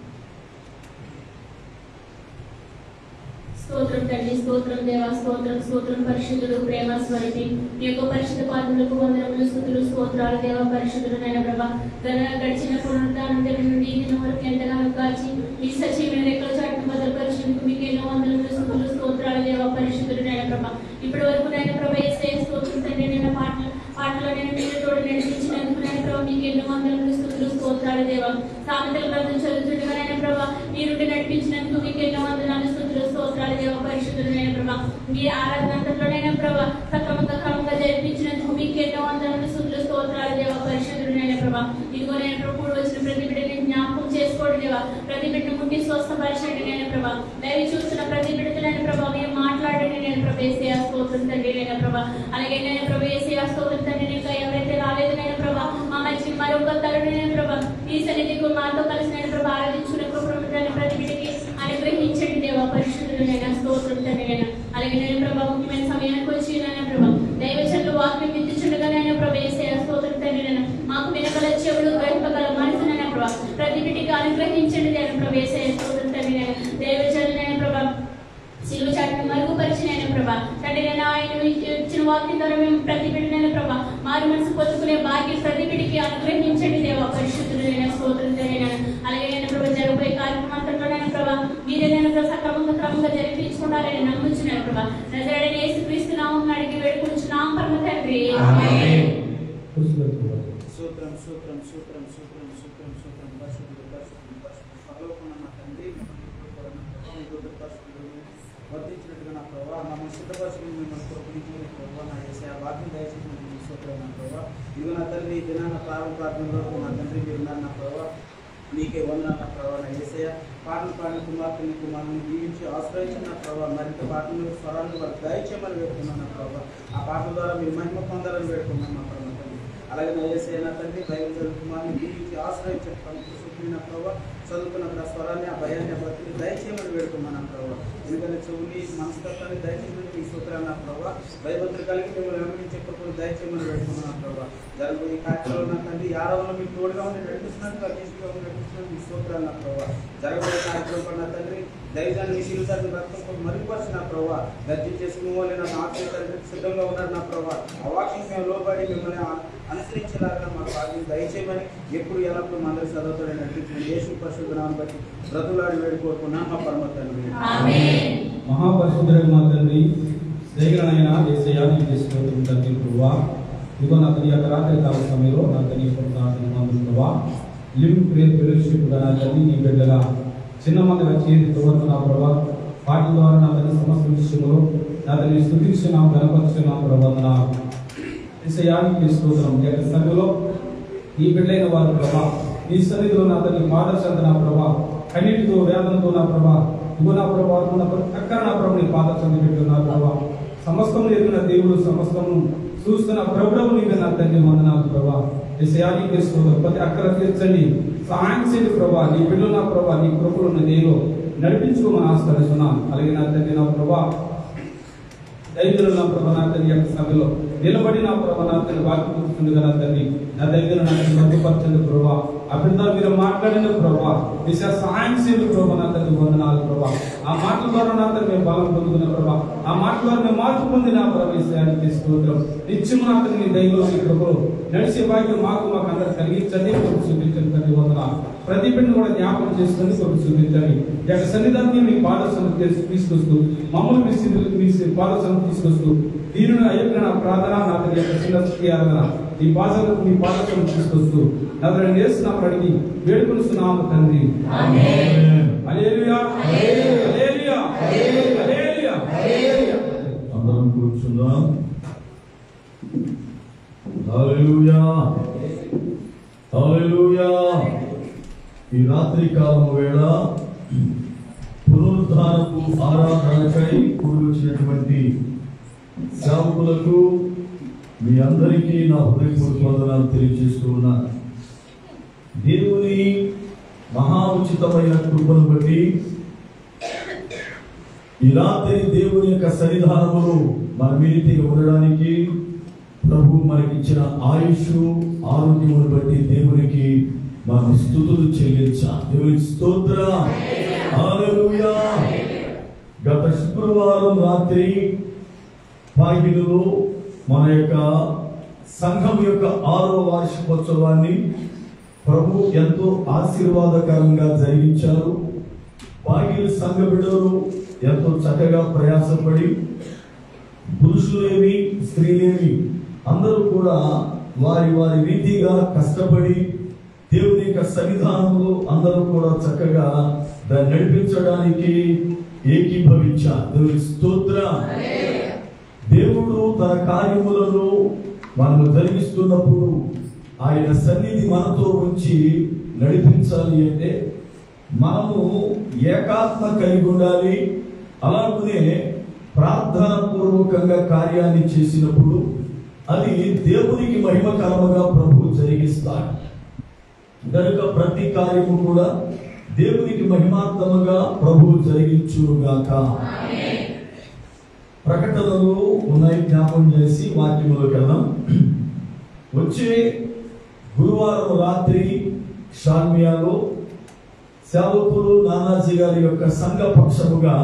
స్తోత్రం తండ్రి స్తోత్రం దేవా స్తోత్రం స్తోత్రం పరిశుద్ధుడు ప్రేమ స్వరూపి మీ యొక్క పరిశుద్ధ పాత్రలకు వందనములు స్థుతులు స్తోత్రాలు దేవ పరిశుద్ధుడు నాయన ప్రభ గణ- గడిచిన పునరుద్ధానం దగ్గర నుండి ఈ దినం వరకు ఎంతగానో కాచి మీ సచివమైన రెక్కల చాటును భద్రపరిచేందుకు మీకు ఎన్నో వందనములు స్థుతులు స్తోత్రాలు దేవ పరిశుద్ధుడు నాయన ప్రభ ఇప్పటి వరకు నాయన ప్రభ ఏసే స్తోత్రం తండ్రి నేను పాటలు పాటలో నేను మీరు తోడు నడిపించినందుకు నాయన ప్రభ మీకు ఎన్నో వందనములు స్థుతులు స్తోత్రాలు దేవ సామెతల గ్రంథం చదువుతుండగా నాయన ప్రభ మీరుండి నడిపించినందుకు మీకు ఎన్నో వందనాలు స్థుతులు స్తోత్రాలు దేవ పరిశుద్ధులైన ప్రభా మీ ఆరాధన అంతట్లోనైనా ప్రభా సక్రమంగా క్రమంగా జరిపించినందుకు మీకు ఎన్నో వందనాలు స్థుతులు స్తోత్రాలు దేవ పరిశుద్ధులైన ప్రభా ఇదిగో నేను ప్రభు వచ్చిన ప్రతి బిడ్డని జ్ఞాపకం చేసుకోండి దేవా ప్రతి బిడ్డను ముట్టి స్వస్థపరచండి నేను ప్రభా దయవి చూస్తున్న ప్రతి బిడ్డలైన ప్రభా మీరు మాట్లాడండి నేను ప్రభా ఏసీ స్తోత్రం తండ్రి నేను ప్రభా అలాగే నేను ప్రభా ఏసీ స్తోత్రం తండ్రి ఇంకా ఎవరైతే రాలేదు నేను ప్రభా మా మంచి మరొక తరుడు నేను ప్రభా ఈ సన్నిధికి మాతో కలిసి నేను ప్రభా ఆరాధించుకునే కృపను ప్రతి బిడ్డకి అనుగ్రహించండి దేవా పరిశుద్ధులైన స్తోత్రం తండ్రినైనా అలాగే నేను ప్రభా ముఖ్యమైన సమయానికి వచ్చి నాయన ప్రభా దైవచంద్ర వాక్యం విధించుండగా నాయన ప్రభా ఏసే స్తోత్రం తండ్రినైనా మాకు వినగల చెవులు గ్రహింపగల మనసు నాయన ప్రభా ప్రతి బిడ్డకి అనుగ్రహించండి నేను ప్రభా ఏసే స్తోత్రం తండ్రినైనా దైవచంద్ర నాయన ప్రభా శిలువ చాటును మరుగుపరిచినైన ప్రభా తండ్రి నేను ఆయన ఇచ్చిన వాక్యం ద్వారా మేము ప్రతి బిడ్డనైన ప్రభా మారు మనసు పొందుకునే భాగ్యం ప్రతి బిడ్డకి అనుగ్రహించండి దేవా పరిశుద్ధులైన స్తోత్రం తండ్రి అలాగే నేను ప్రభా జరగబోయే కార్యక్రమం అంతట్లోనైనా ప్రభా మీరే నేను ప్రభా సక్రమంగా క్రమంగా జరిపించుకుంటారని నమ్ముచున్నాను ప్రభా నజరడని యేసుక్రీస్తు నామం అడిగి వేడుకుంటున్నాం పరమ తండ్రి పురుషుల చూపులు సూత్రం సూత్రం సూత్రం సూత్రం సూత్రం సూత్రం పరిశుద్ధుడు పరిశుద్ధుడు పరిశుద్ధుడు పరలోకమున నా తండ్రి వర్తించినట్టుగా నా ప్రభావ మమ్మల్ని సిద్ధపరచుకుని మిమ్మల్ని కొరకు ప్రభావ నా చేసే ఆ వాక్యం దయచేసి మీకు సూత్రం నా ప్రభావ ఇదిగో నా తండ్రి ఈ దినాన్న ప్రారంభ ప్రార్థనలో నా తండ్రి మీరు ఉన్నారు నా ప్రభావ నీకే వందన నా ప్రభావ నా ఏసయ పాటలు పాడిన కుమార్తెని కుమారుని దీవించి ఆశ్రయించిన నా ప్రభావ మరింత పాటలు స్వరాన్ని వారు దయచేయమని వేడుకున్నాను నా ప్రభావ ఆ పాటల ద్వారా మీరు మహిమ పొందాలని వేడుకున్నాను నా ప్రభావ తండ్రి అలాగే నా ఏసే నా తండ్రి బైబిల్ చదువుకుమారిని దీవించి ఆశ్రయించిన సుప్రీన ప్రభావ చదువుకున్న ఆ స్వరాన్ని ఆ భయాన్ని ఆ భక్తిని దయచేయమని వేడుకున్నాను ప్రభావ గల చెవుని మనస్తత్వాన్ని దయచేయమని మీ సూత్రాలు నా ప్రభావ భయభద్ర కలిగి మిమ్మల్ని వెంబడించే కృపను దయచేయమని పెట్టుకున్నాను ప్రభావ జరగబోయే కార్యక్రమంలో నా తండ్రి ఆరాధనలో మీకు తోడుగా ఉండి నడిపిస్తున్నట్టు అన్నింటిగా ఉండి నడిపిస్తున్నాను మీ సూత్రాలు నా ప్రభావ జరగబోయే కార్యక్రమం నా తండ్రి దైవాన్ని మీ శిలుసాన్ని రక్తం మరుగుపరిచి నా ప్రభావ గర్జి చేసుకునే వాళ్ళు నన్ను ఆశ్రయించడానికి సిద్ధంగా ఉన్నారు నా ప్రభావ ఆ వాక్యం మేము లోబడి మిమ్మల్ని ఆ- అనుసరించేలాగా మా భాగ్యం దయచేయమని ఎప్పుడు ఎల్లప్పుడు మా అందరి చదువుతాడని నడిపించిన యేసు పరిశుద్ధనాన్ని బట్టి బ్రతులాడి వేడుకోరుకున్నాం మా పరమ తండ్రి మహాపరిశుద్ధుడు మా తండ్రి దయగలనైన ఏసయ్యా నీకు తీసుకుంటుంది తండ్రి ప్రభువా ఇదిగో నా తల్లి యొక్క రాత్రి కాల సమయంలో నా తల్లి యొక్క ప్రార్థన మందు ప్రభా లివ్ ప్రేర్ ఫెలోషిప్ నా తల్లి నీ బిడ్డగా చిన్న మందిగా చేతి వరకు నా ప్రభా వాటి ద్వారా నా తల్లి సమస్త విషయంలో నా తల్లి స్థుతించిన గణపరిచిన ప్రబంధన ఏసయ్యానికి స్తోత్రం ఈ యొక్క సంఘంలో నీ బిడ్డైన వారు ప్రభా నీ సన్నిధిలో నా తల్లి పాదశంత నా ప్రభా కన్నీటితో వేదనతో నా ప్రభా ఇదిగో నా ప్రభా ఉన్న ప్రతి అక్కడ నా ప్రభు నీ పాదశంత పెట్టు నా ప్రభా సమస్తము ఎరిగిన దేవుడు సమస్తము చూస్తున్న ప్రభుడము నీవే నా తండ్రి వందనాలు ప్రభా ఏసయానికి స్తోత్రం ప్రతి అక్కర తీర్చండి సహాయం చేయండి ప్రభా నీ బిడ్డలు నా ప్రభా నీ కృపలు ఉన్న నేను నడిపించుకోమని ఆస్కరిస్తున్నాను అలాగే నా తండ్రి నా ప్రభా దైవులు నా ప్రభానాథని యొక్క సభలో నిలబడి నా ప్రభానాథని వాక్యం కూర్చుంది కదా తండ్రి నా దగ్గర నాకు మధ్యపరచండి ప్రభా అభివృద్ధి మీరు మాట్లాడిన ప్రభా దిశ సహాయం చేయండి ప్రభా నా తండ్రి వందనాలు ప్రభా ఆ మాటల ద్వారా నా తండ్రి మేము బలం పొందుకున్న ప్రభా ఆ మాటల ద్వారా మేము మార్పు పొందిన ప్రభా విషయానికి స్తోత్రం నిత్యము నా తండ్రి నీ దైవంలో నీ కృపలో నడిచే భాగ్యం మాకు మాకు అందరు కలిగించండి కొరకు చూపించండి తండ్రి వందనాలు ప్రతి బిడ్డను కూడా జ్ఞాపకం చేసుకొని కొరకు చూపించండి ఈ యొక్క సన్నిధాన్ని మీ పాదశం తీసుకొస్తూ మమ్మల్ని మీ స్థితిలో మీ పాదశం తీసుకొస్తూ దీనిని అయ్యక నా ప్రార్థన నా తన యొక్క చిన్న స్థితి ఆరాధన ఈ పాదం మీ పాదశం తీసుకొస్తూ నా తన నేస్తున్నాము అడిగి వేడుకొనిస్తున్నాము తండ్రి హల్లెలూయా హల్లెలూయా హల్లెలూయా అందరం కూర్చుందాం హల్లెలూయా హల్లెలూయా ఈ రాత్రి కాలం వేళ పునరుద్ధానపు ఆరాధనకై కూడి వచ్చినటువంటి సేవకులకు మీ అందరికీ నా హృదయపూర్వక వందనాలు తెలియజేస్తూ ఉన్నాను దేవుని మహా ఉచితమైన కృపను బట్టి ఈ రాత్రి దేవుని యొక్క సన్నిధానములు మన మీటిగా ఉండడానికి ప్రభు మనకిచ్చిన ఆయుష్ ఆరోగ్యమును బట్టి దేవునికి మనం స్థుతులు చెల్లించాం దేవునికి స్తోత్ర హల్లెలూయా గత శుక్రవారం రాత్రి పాగిలో మన యొక్క సంఘం యొక్క ఆరో వార్షికోత్సవాన్ని ప్రభు ఎంతో ఆశీర్వాదకరంగా జరిగించారు పాగిల్ సంఘ బిడ్డలు ఎంతో చక్కగా ప్రయాసపడి పురుషులేమి స్త్రీలేమి అందరూ కూడా వారి వారి రీతిగా కష్టపడి దేవుని యొక్క సన్నిధానంలో అందరూ కూడా చక్కగా దాన్ని నడిపించడానికి ఏకీభవించారు దేవుని స్తోత్ర దేవుడు తన కార్యములను మనము జరిగిస్తున్నప్పుడు ఆయన సన్నిధి మనతో ఉంచి నడిపించాలి అంటే మనము ఏకాత్మ కలిగి ఉండాలి అలాగనే ప్రార్థన పూర్వకంగా కార్యాన్ని చేసినప్పుడు అది దేవునికి మహిమకరముగా ప్రభు జరిగిస్తాడు కనుక ప్రతి కార్యము కూడా దేవునికి మహిమాత్మగా ప్రభు జరిగించుగాక ప్రకటనలు ఉన్నాయి జ్ఞాపం చేసి వాక్యములోకి వెళ్దాం వచ్చే గురువారం రాత్రి షాల్మియాలో సేవకులు నానాజీ గారి యొక్క సంఘ పక్షముగా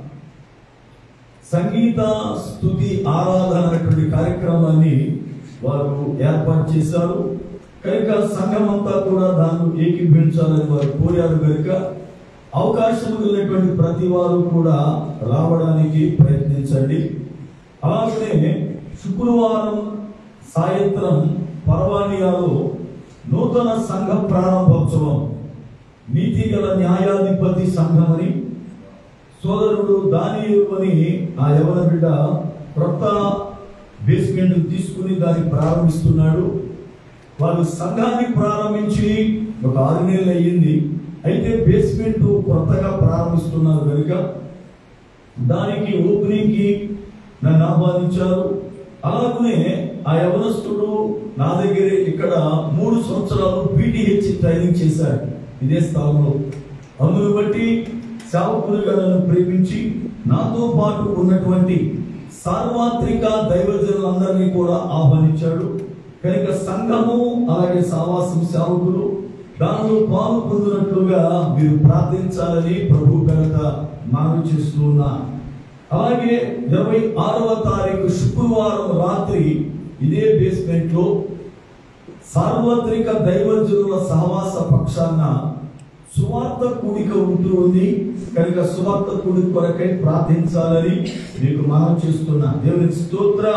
సంగీత స్థుతి ఆరాధన అనేటువంటి కార్యక్రమాన్ని వారు ఏర్పాటు చేశారు కనుక సంఘం అంతా కూడా దాన్ని ఏకీభవించాలని వారు కోరారు కనుక అవకాశం ఉన్నటువంటి ప్రతి వారు కూడా రావడానికి ప్రయత్నించండి అలాగనే శుక్రవారం సాయంత్రం పర్వానియాలో నూతన సంఘ ప్రారంభోత్సవం నీతి గల న్యాయాధిపతి సంఘమని సోదరుడు దానియేలు అని ఆ యవన బిడ్డ క్రొత్త బేస్మెంట్ తీసుకుని దాన్ని ప్రారంభిస్తున్నాడు వాళ్ళు సంఘాన్ని ప్రారంభించి ఒక ఆరు నెలలు అయ్యింది అయితే బేస్మెంట్ కొత్తగా ప్రారంభిస్తున్నారు కనుక దానికి ఓపెనింగ్ కి నన్ను ఆహ్వానించారు అలాగనే ఆ యవనస్తుడు నా దగ్గరే ఇక్కడ మూడు సంవత్సరాలు బీటీహెచ్ ట్రైనింగ్ చేశాడు ఇదే స్థలంలో అందును బట్టి సేవకులుగా నన్ను ప్రేమించి నాతో పాటు ఉన్నటువంటి సార్వత్రిక దైవజనులందరినీ కూడా ఆహ్వానించాడు కనుక సంఘము అలాగే సావాసం సేవకులు దానిలో పాలు పొందినట్లుగా మీరు ప్రార్థించాలని ప్రభు పేరట మనవి చేస్తూ ఉన్నా అలాగే ఇరవై ఆరవ తారీఖు శుక్రవారం రాత్రి ఇదే బేస్మెంట్ లో సార్వత్రిక దైవజనుల సహవాస పక్షాన సువార్త కూడిక ఉంటూ ఉంది కనుక సువార్త కూడిక కొరకై ప్రార్థించాలని మీకు మనం చేస్తున్నా దేవునికి స్తోత్రం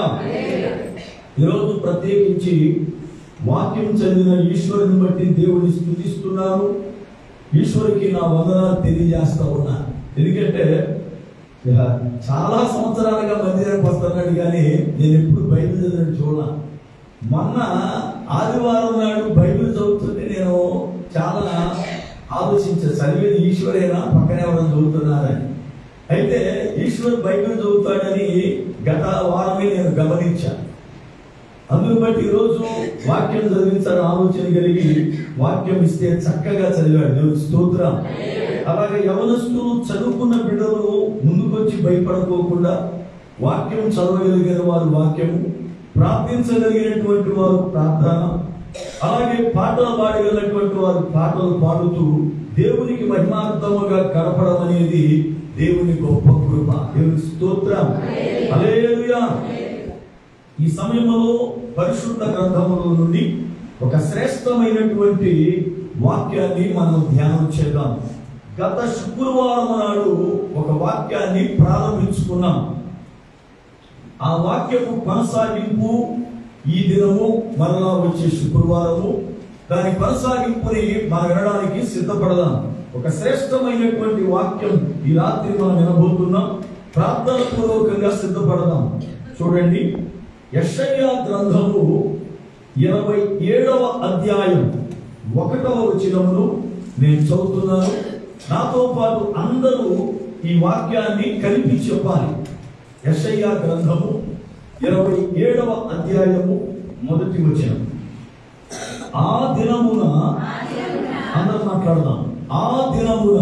ఈరోజు ప్రత్యేకించి వాక్యం చదివిన ఈశ్వరుని బట్టి దేవుని స్థుతిస్తున్నాను ఈశ్వరికి నా వందనాలు తెలియజేస్తా ఉన్నా ఎందుకంటే ఇక చాలా సంవత్సరాలుగా మందిరానికి వస్తున్నాడు కానీ నేను ఎప్పుడు బైబిల్ చదివినట్టు చూడాల మొన్న ఆదివారం నాడు బైబిల్ చదువుతుంటే నేను చాలా ఆలోచించా చదివేది ఈశ్వరేనా పక్కనే ఎవరైనా చదువుతున్నారని అయితే ఈశ్వర్ బైబిల్ చదువుతాడని గత వారమే నేను గమనించాను అందును బట్టి ఈరోజు వాక్యం చదివించాలని ఆలోచన కలిగి వాక్యం ఇస్తే చక్కగా చదివాడు దేవుని స్తోత్రం అలాగే యవనస్తులు చదువుకున్న బిడ్డలు ముందుకొచ్చి భయపడకోకుండా వాక్యం చదవగలిగిన వారు వాక్యము ప్రార్థించగలిగినటువంటి వారు ప్రార్థన అలాగే పాటలు పాడగలిగినటువంటి వారు పాటలు పాడుతూ దేవునికి మహిమార్థముగా గడపడం అనేది దేవుని గొప్ప కృప దేవుని స్తోత్రం హల్లెలూయా ఈ సమయంలో పరిశుద్ధ గ్రంథముల నుండి ఒక శ్రేష్టమైనటువంటి వాక్యాన్ని మనం ధ్యానం చేద్దాం గత శుక్రవారం నాడు ఒక వాక్యాన్ని ప్రారంభించుకున్నాం ఆ వాక్యము కొనసాగింపు ఈ దినము మరలా వచ్చే శుక్రవారము దాని కొనసాగింపుని మనం వినడానికి సిద్ధపడదాం ఒక శ్రేష్టమైనటువంటి వాక్యం ఈ రాత్రి మనం వినబోతున్నాం ప్రార్థన పూర్వకంగా సిద్ధపడదాం చూడండి యెషయా గ్రంథము ఇరవై ఏడవ అధ్యాయం ఒకటవ వచనమును నేను చదువుతున్నాను నాతో పాటు అందరూ ఈ వాక్యాన్ని కలిపి చెప్పాలి యెషయా గ్రంథము ఇరవై ఏడవ అధ్యాయము మొదటి వచనం ఆ దినమున అందరూ మాట్లాడదాం ఆ దినమున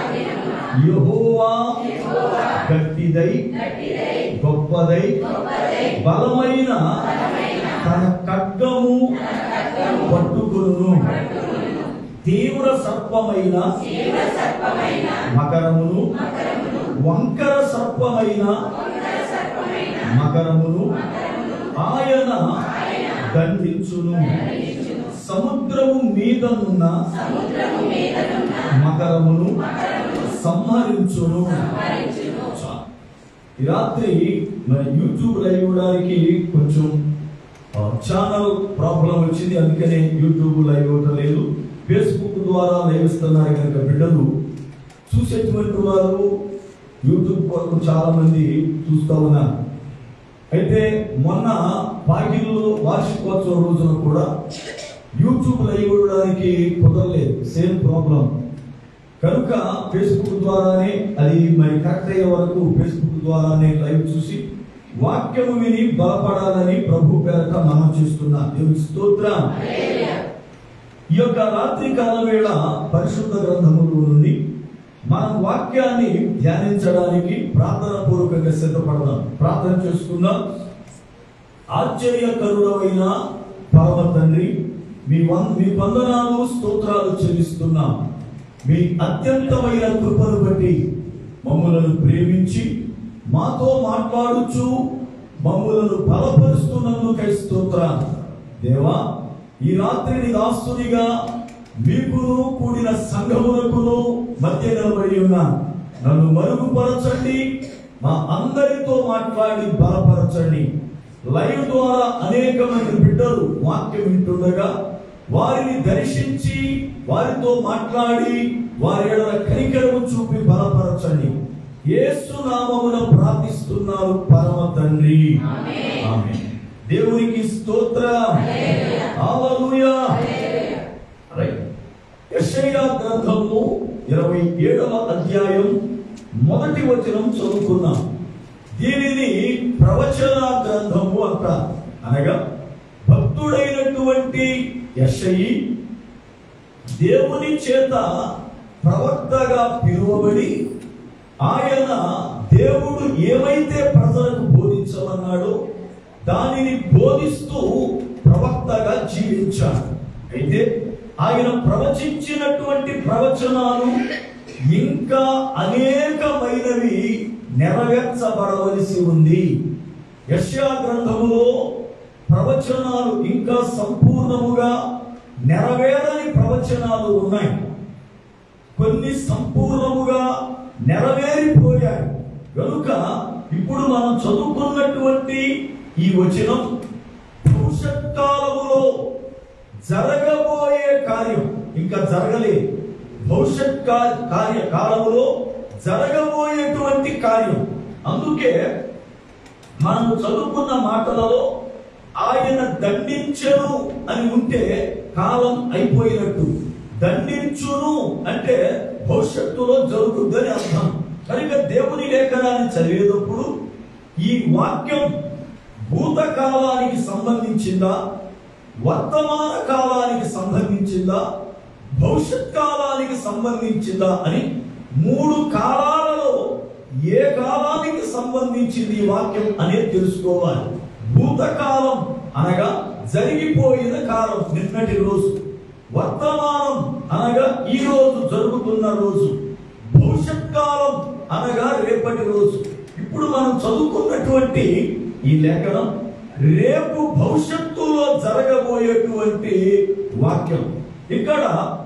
యెహోవా గట్టిదై గొప్పదై బలమైన తన ఖడ్గము పట్టుకును తీవ్ర సర్పమైన మకరమును వంకర సర్పమైన మకరమును ఆయన దండించును సముద్రము మీదనున్న మకరమును సంహరించును చా. ఈ రాత్రి మరి యూట్యూబ్ లైవ్ ఇవ్వడానికి కొంచెం ఆ, ఛానల్ ప్రాబ్లం వచ్చింది అందుకనే యూట్యూబ్ లైవ్ ఇవ్వటం లేదు ఫేస్బుక్ ద్వారా లైవ్ ఇస్తున్నారు కనుక బిడ్డలు చూసేటువంటి వారు యూట్యూబ్ కొరకు చాలా మంది చూస్తా ఉన్నారు అయితే మొన్న పాకిల్లో వార్షికోత్సవం రోజున కూడా యూట్యూబ్ లైవ్ ఇవ్వడానికి కుదరలేదు సేమ్ ప్రాబ్లం కనుక ఫేస్బుక్ ద్వారానే అది మరి కరెక్ట్ అయ్యే వరకు ఫేస్బుక్ ద్వారానే లైవ్ చూసి వాక్యము విని బలపడాలని ప్రభు పేరట మనం చేస్తున్నా దేవుని స్తోత్రం ఈ యొక్క రాత్రి కాల వేళ పరిశుద్ధ గ్రంథముల నుండి మనం వాక్యాన్ని ధ్యానించడానికి ప్రార్థన పూర్వకంగా సిద్ధపడదాం ప్రార్థన చేసుకుందాం ఆశ్చర్యకరుడమైన పరమ తండ్రి మీ వం మీ వందనాలు స్తోత్రాలు చెల్లిస్తున్నాం మీ అత్యంతమైన కృపను బట్టి మమ్ములను ప్రేమించి మాతో మాట్లాడుచు మమ్ములను బలపరుస్తున్నందుకై స్తోత్ర దేవా ఈ రాత్రిని దాస్తునిగా మీకును కూడిన సంఘములకును మధ్య నిలబడి ఉన్నా నన్ను మరుగుపరచండి మా అందరితో మాట్లాడి బలపరచండి లైవ్ ద్వారా అనేక మంది బిడ్డలు వాక్యం వింటుండగా వారిని దర్శించి వారితో మాట్లాడి వారి ఎడల కనికరము చూపి బలపరచండి యేసు నామమున ప్రార్థిస్తున్నారు పరమ తండ్రి ఆమేన్. దేవునికి స్తోత్రం హల్లెలూయా రైట్ యెషయా గ్రంథము ఇరవై ఏడవ అధ్యాయం మొదటి వచనం చదువుకున్నాం దీనిని ప్రవచన గ్రంథము అంట అనగా భక్తుడైనటువంటి యెషయి దేవుని చేత ప్రవక్తగా పిలువబడి ఆయన దేవుడు ఏమైతే ప్రజలకు బోధించమన్నాడో దానిని బోధిస్తూ ప్రవక్తగా జీవించాడు అయితే ఆయన ప్రవచించినటువంటి ప్రవచనాలు ఇంకా అనేకమైనవి నెరవేర్చబడవలసి ఉంది యశ్యా గ్రంథములో ప్రవచనాలు ఇంకా సంపూర్ణముగా నెరవేరని ప్రవచనాలు ఉన్నాయి కొన్ని సంపూర్ణముగా నెరవేరిపోయాయి కనుక ఇప్పుడు మనం చదువుకున్నటువంటి ఈ వచనం భవిష్యత్ కాలములో జరగబోయే కార్యం ఇంకా జరగలేదు భవిష్యత్ కా- కార్య కాలములో జరగబోయేటువంటి కార్యం అందుకే మనం చదువుకున్న మాటలలో ఆయన దండించను అని ఉంటే కాలం అయిపోయినట్టు దండించును అంటే భవిష్యత్తులో జరుగుతుందని అర్థం కనుక దేవుని లేఖనాన్ని చదివేటప్పుడు ఈ వాక్యం భూతకాలానికి సంబంధించిందా వర్తమాన కాలానికి సంబంధించిందా భవిష్యత్ కాలానికి సంబంధించిందా అని మూడు కాలాలలో ఏ కాలానికి సంబంధించింది ఈ వాక్యం అనేది తెలుసుకోవాలి భూతకాలం అనగా జరిగిపోయిన కాలం నిన్నటి రోజు వర్తమానం అనగా ఈ రోజు జరుగుతున్న రోజు భవిష్యత్ కాలం అనగా రేపటి రోజు ఇప్పుడు మనం చదువుకున్నటువంటి ఈ లేఖనం రేపు భవిష్యత్తులో జరగబోయేటువంటి వాక్యం ఇక్కడ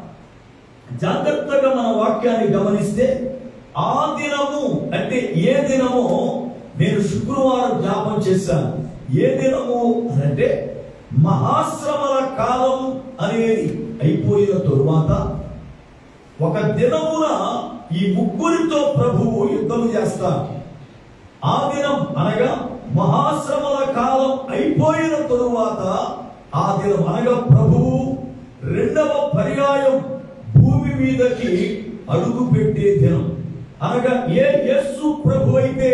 జాగ్రత్తగా మన వాక్యాన్ని గమనిస్తే ఆ దినము అంటే ఏ దినమో నేను శుక్రవారం జ్ఞాపం చేశాను ఏ దినము అంటే మహాశ్రమల కాలం అనేది అయిపోయిన తరువాత ఒక దినమున ఈ ముగ్గురితో ప్రభువు యుద్ధం చేస్తారు ఆ దినం అనగా మహాశ్రమల కాలం అయిపోయిన తరువాత ఆ దినం అనగా ప్రభువు రెండవ పర్యాయం భూమి మీదకి అడుగు పెట్టే దినం అనగా ఏ యేసు ప్రభు అయితే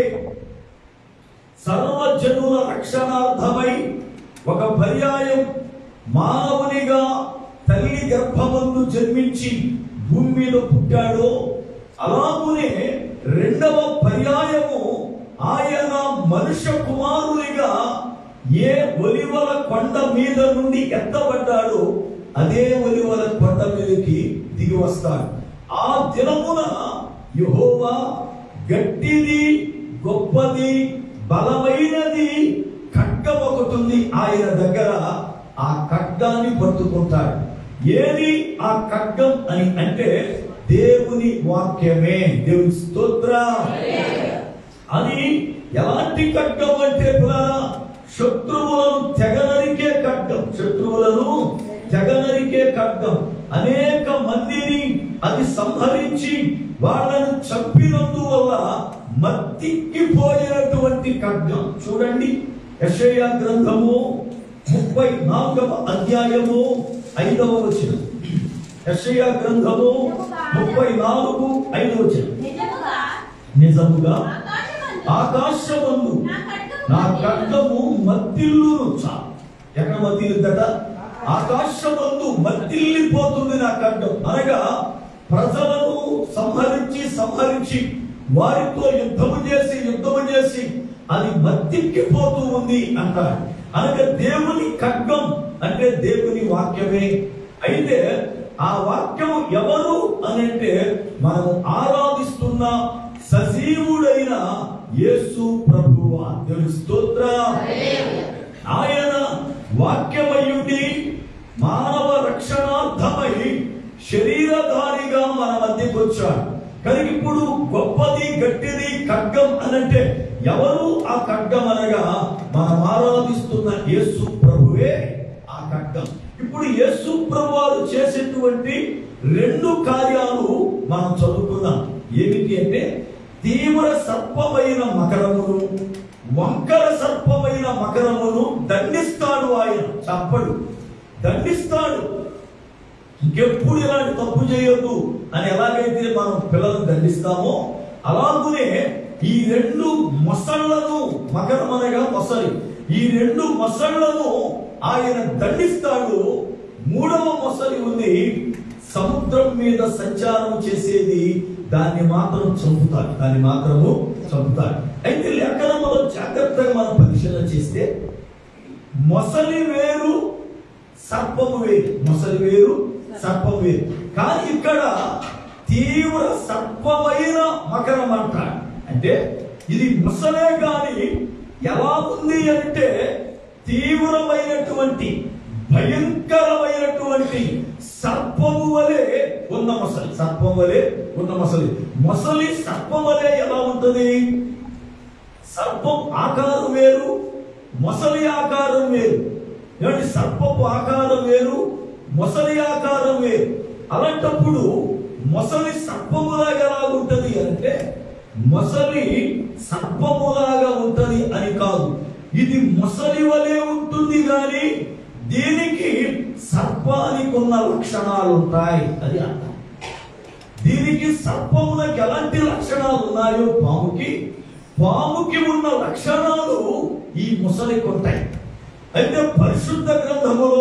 సర్వజనుల రక్షణార్థమై ఒక పర్యాయం మానవునిగా తల్లి గర్భమందు జన్మించి భూమి మీద పుట్టాడో అలాగునే రెండవ పర్యాయము ఆయన మనుష్య కుమారునిగా ఏ ఒలివల కొండ మీద నుండి ఎత్తబడ్డాడో అదే ఒలివల కొండ మీదకి దిగి వస్తాడు ఆ దినమున యెహోవా గట్టిది గొప్పది బలమైనది ఖడ్గం ఒకటి ఉంది ఆయన దగ్గర ఆ ఖడ్గాన్ని పట్టుకుంటాడు ఏది ఆ ఖడ్గం అని అంటే దేవుని వాక్యమే దేవుని స్తోత్రం అది ఎలాంటి ఖడ్గం అంటే పిల్లరా శత్రువులను తెగనరికే ఖడ్గం శత్రువులను తెగనరికే ఖడ్గం అనేక మందిని అది సంహరించి వాళ్ళను చంపినందువల్ల మత్తిక్కిపోయినటువంటి ఖడ్గం చూడండి యెషయా గ్రంథము ముప్పై నాలుగవ అధ్యాయము ఐదవ వచనం యెషయా గ్రంథము ముప్పై నాలుగు ఐదవ వచనం నిజముగా నిజముగా ఆకాశమందు ఆకాశమందు నా ఖడ్గము నా ఖడ్గము మత్తిల్లును చా ఎక్కడ మత్తిల్లుద్దట ఆకాశమందు మత్తిల్లిపోతుంది నా ఖడ్గం అనగా ప్రజలను సంహరించి సంహరించి వారితో యుద్ధము చేసి యుద్ధము చేసి అది మత్తిక్కిపోతూ ఉంది అంటారు అనగా దేవుని ఖడ్గం అంటే దేవుని వాక్యమే అయితే ఆ వాక్యం ఎవరు అని అంటే మనం ఆరాధిస్తున్న సజీవుడైన యేసు ప్రభువా దేవుని స్తోత్రం ఆయన వాక్యమయుడి మానవ రక్షణార్థమై శరీరధారిగా మన మధ్యకు వచ్చాడు కనుక ఇప్పుడు గొప్పది గట్టిది ఖడ్గం అనంటే ఎవరు ఆ ఖడ్గం అనగా మనం ఆరాధిస్తున్న యేసు ప్రభువే ఆ ఖడ్గం ఇప్పుడు యేసు ప్రభు వారు చేసేటువంటి రెండు కార్యాలు మనం చదువుకున్నాం ఏమిటి అంటే తీవ్ర సర్పమైన మకరమును వంకర సర్పమైన మకరమును దండిస్తాడు ఆయన చప్పడు దండిస్తాడు ఇంకెప్పుడు ఇలాంటి తప్పు చేయొద్దు అని ఎలాగైతే మనం పిల్లలను దండిస్తామో అలాగునే ఈ రెండు మొసళ్లను మకరం అనగా మొసలి ఈ రెండు మొసళ్లను ఆయన దండిస్తాడు మూడవ మొసలి ఉంది సముద్రం మీద సంచారం చేసేది దాన్ని మాత్రం చంపుతారు దాన్ని మాత్రము చంపుతారు అయితే లేఖనములో జాగ్రత్తగా మనం పరిశీలన చేస్తే మొసలి వేరు సర్పము వేరు మొసలి వేరు సర్పం వేరు కానీ ఇక్కడ తీవ్ర సర్పమైన మకరం అంటాడు అంటే ఇది మొసలే గాని ఎలా ఉంది అంటే తీవ్రమైనటువంటి భయంకరమైనటువంటి సర్పము వలె ఉన్న మొసలి సర్పం వలె ఉన్న మొసలి మొసలి సర్పం వలె ఎలా ఉంటది సర్పం ఆకారం వేరు మొసలి ఆకారం వేరు ఏమంటే సర్పపు ఆకారం వేరు మొసలి ఆకారం వేరు అలాంటప్పుడు మొసలి సర్పములాగా ఎలా ఉంటది అంటే మొసలి సర్పములాగా ఉంటది అని కాదు ఇది మొసలి వలె ఉంటుంది కానీ దీనికి సర్పానికి ఉన్న లక్షణాలు ఉంటాయి అది అర్థం దీనికి సర్పములకు ఎలాంటి లక్షణాలు ఉన్నాయో పాముకి పాముకి ఉన్న లక్షణాలు ఈ ముసలికి ఉంటాయి అయితే పరిశుద్ధ గ్రంథములో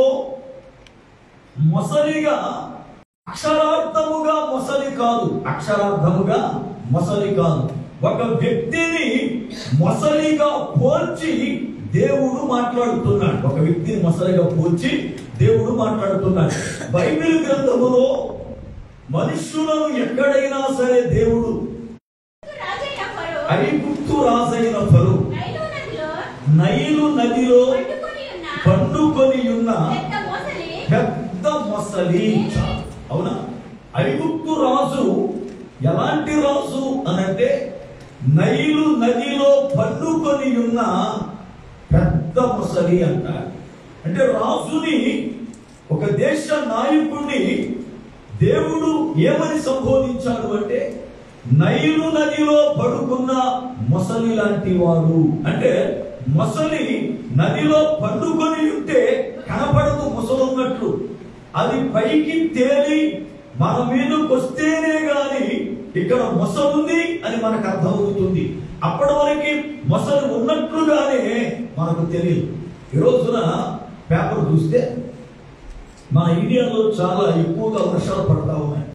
మొసలిగా అక్షరార్థముగా మొసలి కాదు అక్షరార్థముగా మొసలి కాదు ఒక వ్యక్తిని మొసలిగా పోల్చి దేవుడు మాట్లాడుతున్నాడు ఒక వ్యక్తిని మొసలిగా పోల్చి దేవుడు మాట్లాడుతున్నాడు బైబిల్ గ్రంథములో మనుష్యులను ఎక్కడైనా సరే దేవుడు రాజయ్య ఫరో ఐగుప్తు రాజైన ఫరు నైలు నదిలో నైలు నదిలో పట్టుకొని ఉన్న పండుకొని ఉన్న పెద్ద మోసలి పెద్ద మొసలి అవునా ఐగుప్తు రాజు ఎలాంటి రాజు అనంటే నైలు నదిలో పండుకొని ఉన్న పెద్ద మొసలి అంటారు అంటే రాజుని ఒక దేశ నాయకుడిని దేవుడు ఏమని సంబోధించాడు అంటే నైలు నదిలో పడుకున్న మొసలి లాంటి వాడు అంటే మొసలి నదిలో పండుకొని ఉంటే కనపడదు మొసలున్నట్లు అది పైకి తేలి మన మీదకి వస్తేనే గాని ఇక్కడ మొసలుంది అని మనకు అర్థమవుతుంది అప్పటి వరకు మొసలు ఉన్నట్లుగానే మనకు తెలియదు ఈ రోజున పేపర్ చూస్తే మన ఇండియాలో చాలా ఎక్కువగా వర్షాలు పడతా ఉన్నాయి